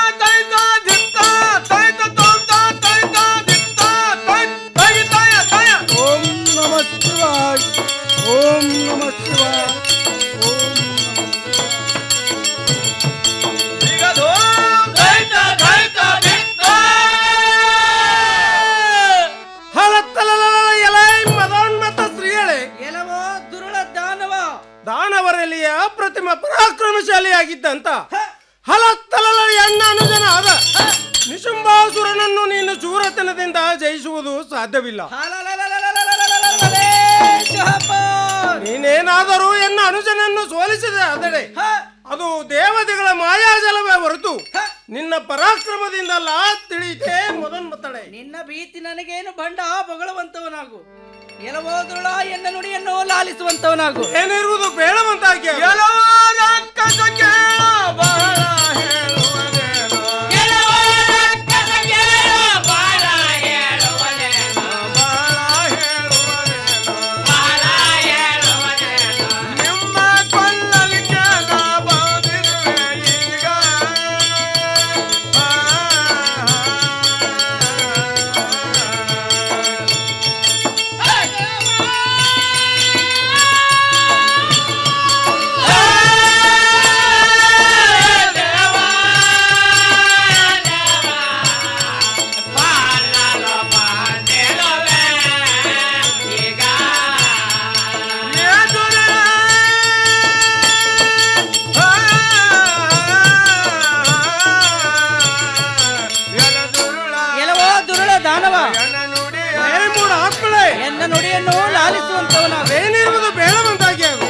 ಓಂ ನಮ ಶಿವಾಯ ಓಂ ನಮ ಶಿವಾಯ ಓಂ ಹಲತ್ತಲಲಲ ಎಲೈ ಮದೋನ್ಮತ್ತ ಸ್ತ್ರೀಯಳೇ ಎಲ್ಲವೋ ದುರುಳ ದಾನವ ದಾನವರಲ್ಲಿ ಅಪ್ರತಿಮ ಪರಾಕ್ರಮಶಾಲಿಯಾಗಿದ್ದಂತ ಹಲತ್ತಲಲ ಎಣ್ಣ ಅನುಜನ ಆದ ನಿಶುಂಬಾಸುರನನ್ನು ನೀನು ಶೂರತನದಿಂದ ಜಯಿಸುವುದು ಸಾಧ್ಯವಿಲ್ಲ ನೀನೇನಾದರೂ ಎನ್ನ ಅನುಜನನ್ನು ಸೋಲಿಸಿದೆ ಆದರೆ ಅದು ದೇವತೆಗಳ ಮಾಯಾಜಲವೇ ಹೊರತು ನಿನ್ನ ಪರಾಕ್ರಮದಿಂದಲ್ಲ ತಿಳಿಯಿತೆ ಮೊದನ್ಮತ್ತಳೆ ನಿನ್ನ ಭೀತಿ ನನಗೇನು ಬಂಡ ಬಗಳುವಂತವನಾಗು ಎಲವೋ ದುರುಳ ಎನ್ನ ನುಡಿಯನ್ನು ಲಾಲಿಸುವಂತವನಾಗು ಏನಿರುವುದು ಬೇಡವಂತಾಗಿ ಎಲವೋ ದುರುಳ ದಾನವ ಮೂಡ ಆತ್ಮಳೆ ಎನ್ನ ನುಡಿಯನ್ನು ಲಾಲಿಸುವಂತವನಾಗು ಏನಿರುವುದು ಬೇಡವಂತಾಗಿ ಅದು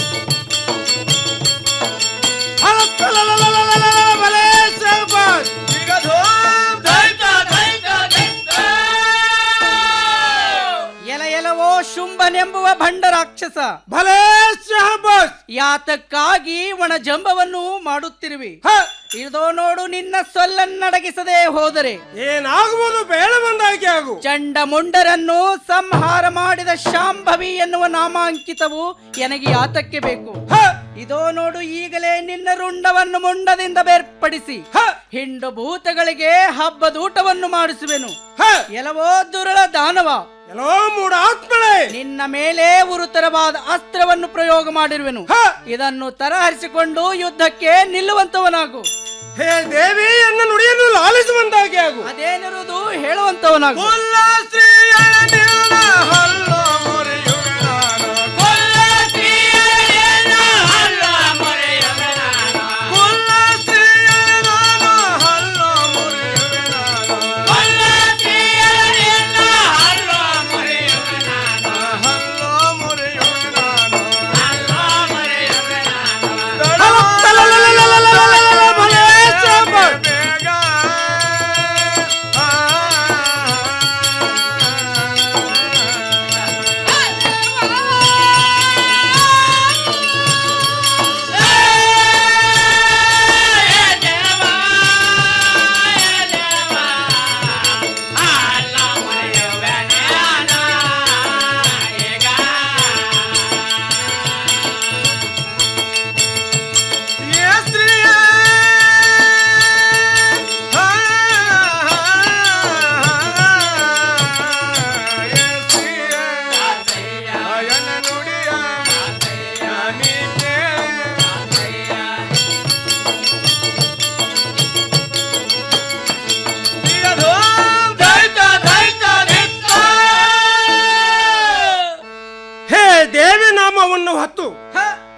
ಹಲತ್ತಲಲಲಲಲಲ ಬಲೇ ಶಾಬಾಷ್. ಎಲ ಎಲವೋ ಶುಂಭನೆಂಬುವ ಭಂಡ ರಾಕ್ಷಸ ಭಲೇ ಶಹಬಾಷ್ ಯಾತಕ್ಕಾಗಿ ಒಣ ಜಂಬವನ್ನು ಮಾಡುತ್ತಿರುವಿ ಇದೋ ನೋಡು ನಿನ್ನ ಸೊಲ್ಲನ್ನಡಗಿಸದೆ ಹೋದರೆ ಏನಾಗುವುದು ಬೇಡವಂದಾಗಿ ಆಗು ಚಂಡ ಮುಂಡರನ್ನು ಸಂಹಾರ ಮಾಡಿದ ಶಾಂಭವಿ ಎನ್ನುವ ನಾಮಾಂಕಿತವು ನನಗೆ ಯಾತಕ್ಕೆ ಬೇಕು ಇದೋ ನೋಡು ಈಗಲೇ ನಿನ್ನ ರುಂಡವನ್ನು ಮುಂಡದಿಂದ ಬೇರ್ಪಡಿಸಿ ಹಿಂಡು ಭೂತಗಳಿಗೆ ಹಬ್ಬದೂಟವನ್ನು ಮಾಡಿಸುವೆನು ಎಲವೋ ದುರುಳ ದಾನವ ಎಲ್ಲೋ ಮೂಡ ಆತ್ಮಳೆ ನಿನ್ನ ಮೇಲೆ ಉರುತರವಾದ ಅಸ್ತ್ರವನ್ನು ಪ್ರಯೋಗ ಮಾಡಿರುವೆನು ಇದನ್ನು ತರಹರಿಸಿಕೊಂಡು ಯುದ್ಧಕ್ಕೆ ನಿಲ್ಲುವಂತವನಾಗು ಹೇ ದೇವಿ ಎನ್ನ ನುಡಿಯನ್ನು ಲಾಲಿಸುವಂತಾಗಿ ಆಗು ಅದೇನಿರುವುದು ಹೇಳುವಂತವನಾಗು ಹಲತ್ತಲಲಲಲಲಲಲ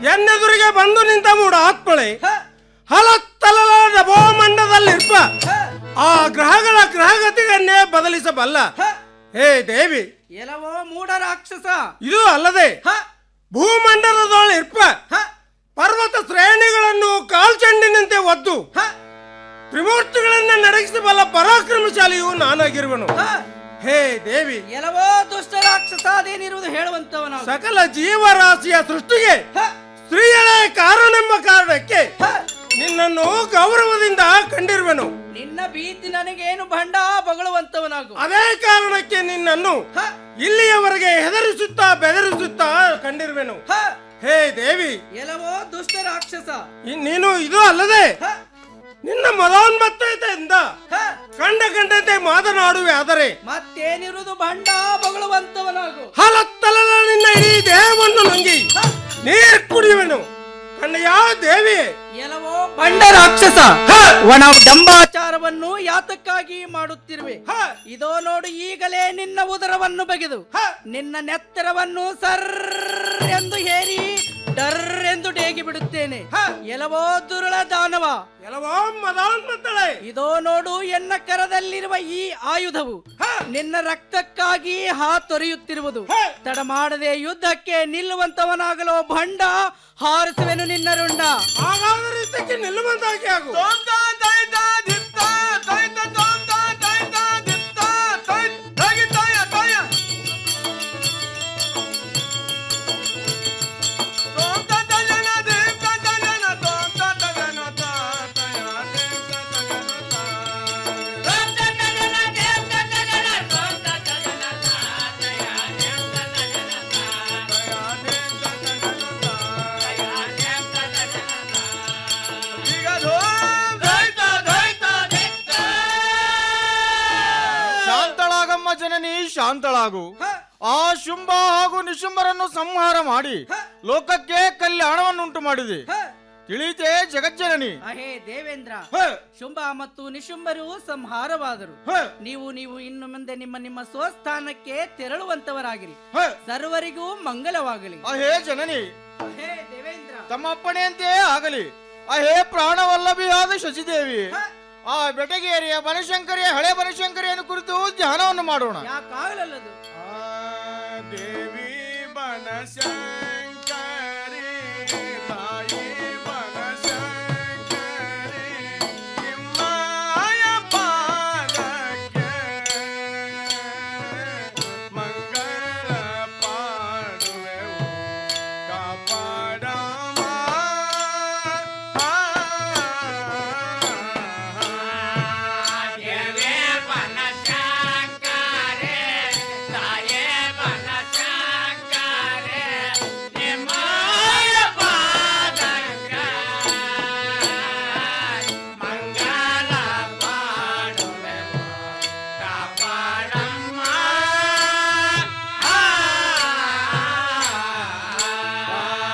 ಎನ್ನೆದುರಿಗೆ ಬಂದು ನಿಂತ ಮೂಡ ಆತ್ಮಳೆ ಹಲತ್ತಲದ ಭೂಮಂಡದಲ್ಲಿರ್ಪ ಆ ಗ್ರಹಗಳ ಗ್ರಹಗತಿಗಳನ್ನೇ ಬದಲಿಸಬಲ್ಲ ಹೇ ದೇವಿ ಎಲವೋ ಮೂಢ ರಾಕ್ಷಸ ಇದು ಅಲ್ಲದೆ ಭೂಮಂಡಲದೊಳಿರ್ಪ ಪರ್ವತ ಶ್ರೇಣಿಗಳನ್ನು ಕಾಲ್ಚಂಡಿನಂತೆ ಒದ್ದು ತ್ರಿಮೂರ್ತಿಗಳನ್ನ ನಡಗಿಸಬಲ್ಲ ಪರಾಕ್ರಮಶಾಲಿಯು ನಾನಾಗಿರುವನು ಹೇ ದೇವಿ ಎಲವೋ ದುಷ್ಟ ರಾಕ್ಷಸ ಅದೇನಿರುವುದು ಹೇಳುವಂತವನ ಸಕಲ ಜೀವರಾಶಿಯ ಸೃಷ್ಟಿಗೆ ಸ್ತ್ರೀಯರೇ ಕಾರಣವೆಂಬ ಕಾರಣಕ್ಕೆ ನಿನ್ನನ್ನು ಗೌರವದಿಂದ ಕಂಡಿರುವೆನು ನಿನ್ನ ಭೀತಿ ನನಗೇನು ಭಂಡ ಬಗಳುವಂತವನಾಗು ಅದೇ ಕಾರಣಕ್ಕೆ ನಿನ್ನನ್ನು ಇಲ್ಲಿಯವರೆಗೆ ಹೆದರಿಸುತ್ತಾ ಬೆದರಿಸುತ್ತಾ ಕಂಡಿರುವೆನು ಹೇ ದೇವಿ ಎಲವೋ ದುಷ್ಟ ರಾಕ್ಷಸ ಇ- ನೀನು ಇದು ಅಲ್ಲದೆ ನಿನ್ನ ಮದೋನ್ಮತ್ತತೆಯಿಂದ ಕಂಡ ಕಂಡಂತೆ ಮಾತನಾಡುವೆ ಆದರೆ ಮತ್ತೇನಿರುವುದು ಭಂಡ ಬಗಳುವಂತವನಾಗು ಹಲತ್ತಲಲ ನಿನ್ನ ಇಡೀ ದೇಹವನ್ನು ನುಂಗಿ ನೀರು ಕುಡಿಯುವೆನು ಕಂಡ ಯಾವ ದೇವಿ ಎಲವೋ ಬಂಡ ರಾಕ್ಷಸ ಒಣ ಡಂಬಾಚಾರವನ್ನು ಯಾತಕ್ಕಾಗಿ ಮಾಡುತ್ತಿರುವೆ ಇದೋ ನೋಡು ಈಗಲೇ ನಿನ್ನ ಉದರವನ್ನು ಬಗೆದು ನಿನ್ನ ನೆತ್ತರವನ್ನು ಸರ್ ಎಂದು ಹೇರಿ ಡರ್ ಎಂದು ಡೇಗಿ ಬಿಡುತ್ತೇನೆ ಎಲವೋ ದುರುಳ ದಾನವ ಎಲವೋ ಮದೋನ್ಮತ್ತಳೆ ಇದೋ ನೋಡು ಎನ್ನ ಕರದಲ್ಲಿರುವ ಈ ಆಯುಧವು ನಿನ್ನ ರಕ್ತಕ್ಕಾಗಿ ಹಾತೊರೆಯುತ್ತಿರುವುದು ತಡ ಮಾಡದೆ ಯುದ್ಧಕ್ಕೆ ನಿಲ್ಲುವಂತವನಾಗಲೋ ಭಂಡ ಹಾರಿಸುವೆನು ನಿನ್ನ ರುಂಡ ಹಾಗಾದರೆ ಇದಕ್ಕೆ ನಿಲ್ಲುವಂತಾಗಿ ಆಗು ಶಾಂತಳಾಗಮ್ಮ ಜನನಿ ಶಾಂತಳಾಗು ಆ ಶುಂಭ ಹಾಗೂ ನಿಶುಂಭರನ್ನು ಸಂಹಾರ ಮಾಡಿ ಲೋಕಕ್ಕೆ ಕಲ್ಯಾಣವನ್ನುಂಟು ಮಾಡಿದೆ ತಿಳಿತೇ ಜಗಜ್ಜನನಿ ಅಹೇ ದೇವೇಂದ್ರ ಶುಂಭ ಮತ್ತು ನಿಶುಂಭರು ಸಂಹಾರವಾದರು ನೀವು ನೀವು ಇನ್ನು ಮುಂದೆ ನಿಮ್ಮ ನಿಮ್ಮ ಸ್ವಸ್ಥಾನಕ್ಕೆ ತೆರಳುವಂತವರಾಗಿರಿ ಸರ್ವರಿಗೂ ಮಂಗಲವಾಗಲಿ ಅಹೇ ಜನನಿ ಅಹೇ ದೇವೇಂದ್ರ ತಮ್ಮ ಅಪ್ಪಣೆಯಂತೆ ಆಗಲಿ ಅಹೇ ಪ್ರಾಣವಲ್ಲಭಿಯಾದ ಶಶಿದೇವಿ ಆ ಬೆಟಗೇರಿಯ ಬನಶಂಕರಿಯ ಹಳೆ ಬನಶಂಕರಿಯನ್ನು ಕುರಿತು ಧ್ಯಾನವನ್ನು ಮಾಡೋಣ ಯಾಕಾಗಲಲ್ಲದು ದೇವಿ ಬನಶಂಕರಿ